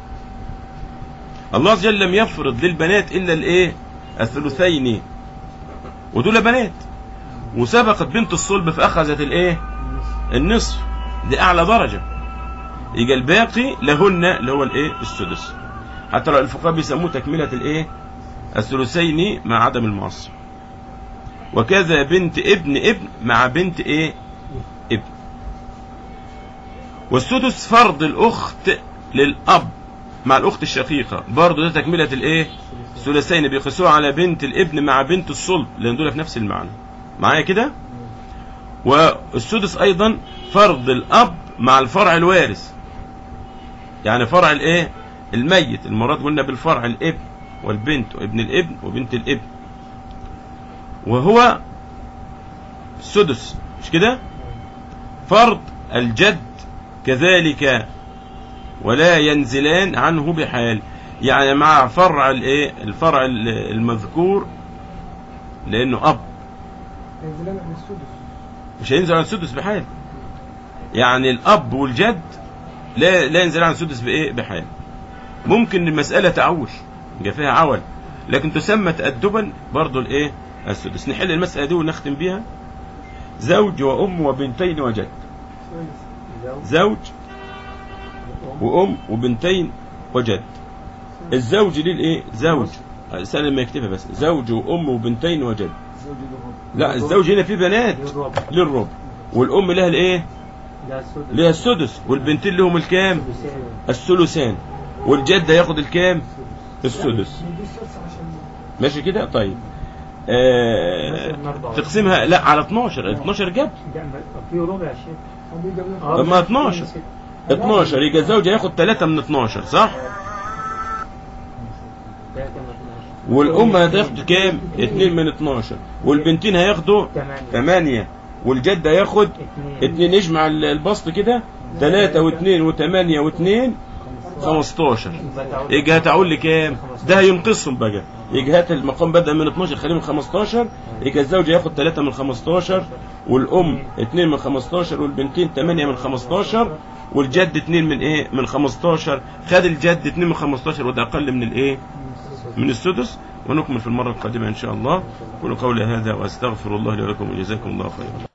S1: الله عز وجل لم يفرض للبنات إلا الايه الثلثين ودول بنات وسبقت بنت الصلب فأخذت الايه النصف دي أعلى درجة يجي الباقي لهن اللي هو الايه السدس حتى لو الفقهاء بيسموه تكملة الايه الثلثين مع عدم المعصب وكذا بنت ابن ابن مع بنت ايه ابن والسدس فرض الاخت للاب مع الاخت الشقيقة برضه ده تكملة الايه الثلثين بيقيسوها على بنت الابن مع بنت الصلب لان دول في نفس المعنى معايا كده والسدس ايضا فرض الاب مع الفرع الوارث يعني فرع الايه الميت المراد قلنا بالفرع الابن والبنت وابن الابن وبنت الابن وهو السدس مش كده فرض الجد كذلك ولا ينزلان عنه بحال يعني مع فرع الايه الفرع المذكور لانه اب
S3: ينزلان عن السدس
S1: مش هينزل عن السدس بحال يعني الاب والجد لا لا ينزل عن السدس بايه بحال ممكن المساله تعول يبقى فيها عول لكن تسمى تأدبا برضو الايه السدس نحل المسألة دي ونختم بيها زوج وأم وبنتين وجد زوج وأم وبنتين وجد الزوج ليه الايه زوج الإنسان لما يكتبها بس زوج وأم وبنتين وجد لا الزوج هنا فيه بنات
S2: للربع
S1: للربع والأم لها الايه
S2: لا السدس
S1: لها السدس والبنتين لهم الكام
S2: ثلثين.
S1: الثلثان والجد ياخد الكام السدس
S3: دي السدس عشان
S1: ماشي كده طيب آه
S2: مثلا أربعة.
S1: تقسمها لا على 12 12 جد
S2: ده في ربع يا شيخ
S3: هو بيجي من
S2: آه،
S1: طب ما 12 12 يبقى الزوج هياخد 3 من 12 صح
S2: ده كان 12
S1: والام هتاخد كام 2 من 12 والبنتين هياخدوا
S2: ثمانية
S1: 8 والجد هياخد
S2: اثنين
S1: 2 نجمع ال- البسط كده 3 و2 و8 و2 15 يجي هتعول لكام ده هينقصهم بقى يجي هات المقام بدأ من 12 خليه من 15 يجي الزوج ياخد 3 من 15 والام 2 من 15 والبنتين 8 من 15 والجد 2 من ايه من 15 خد الجد 2 من 15 وده اقل من الايه من السدس ونكمل في المرة القادمة إن شاء الله قولوا قولي هذا وأستغفر الله لي ولكم وجزاكم الله خيرا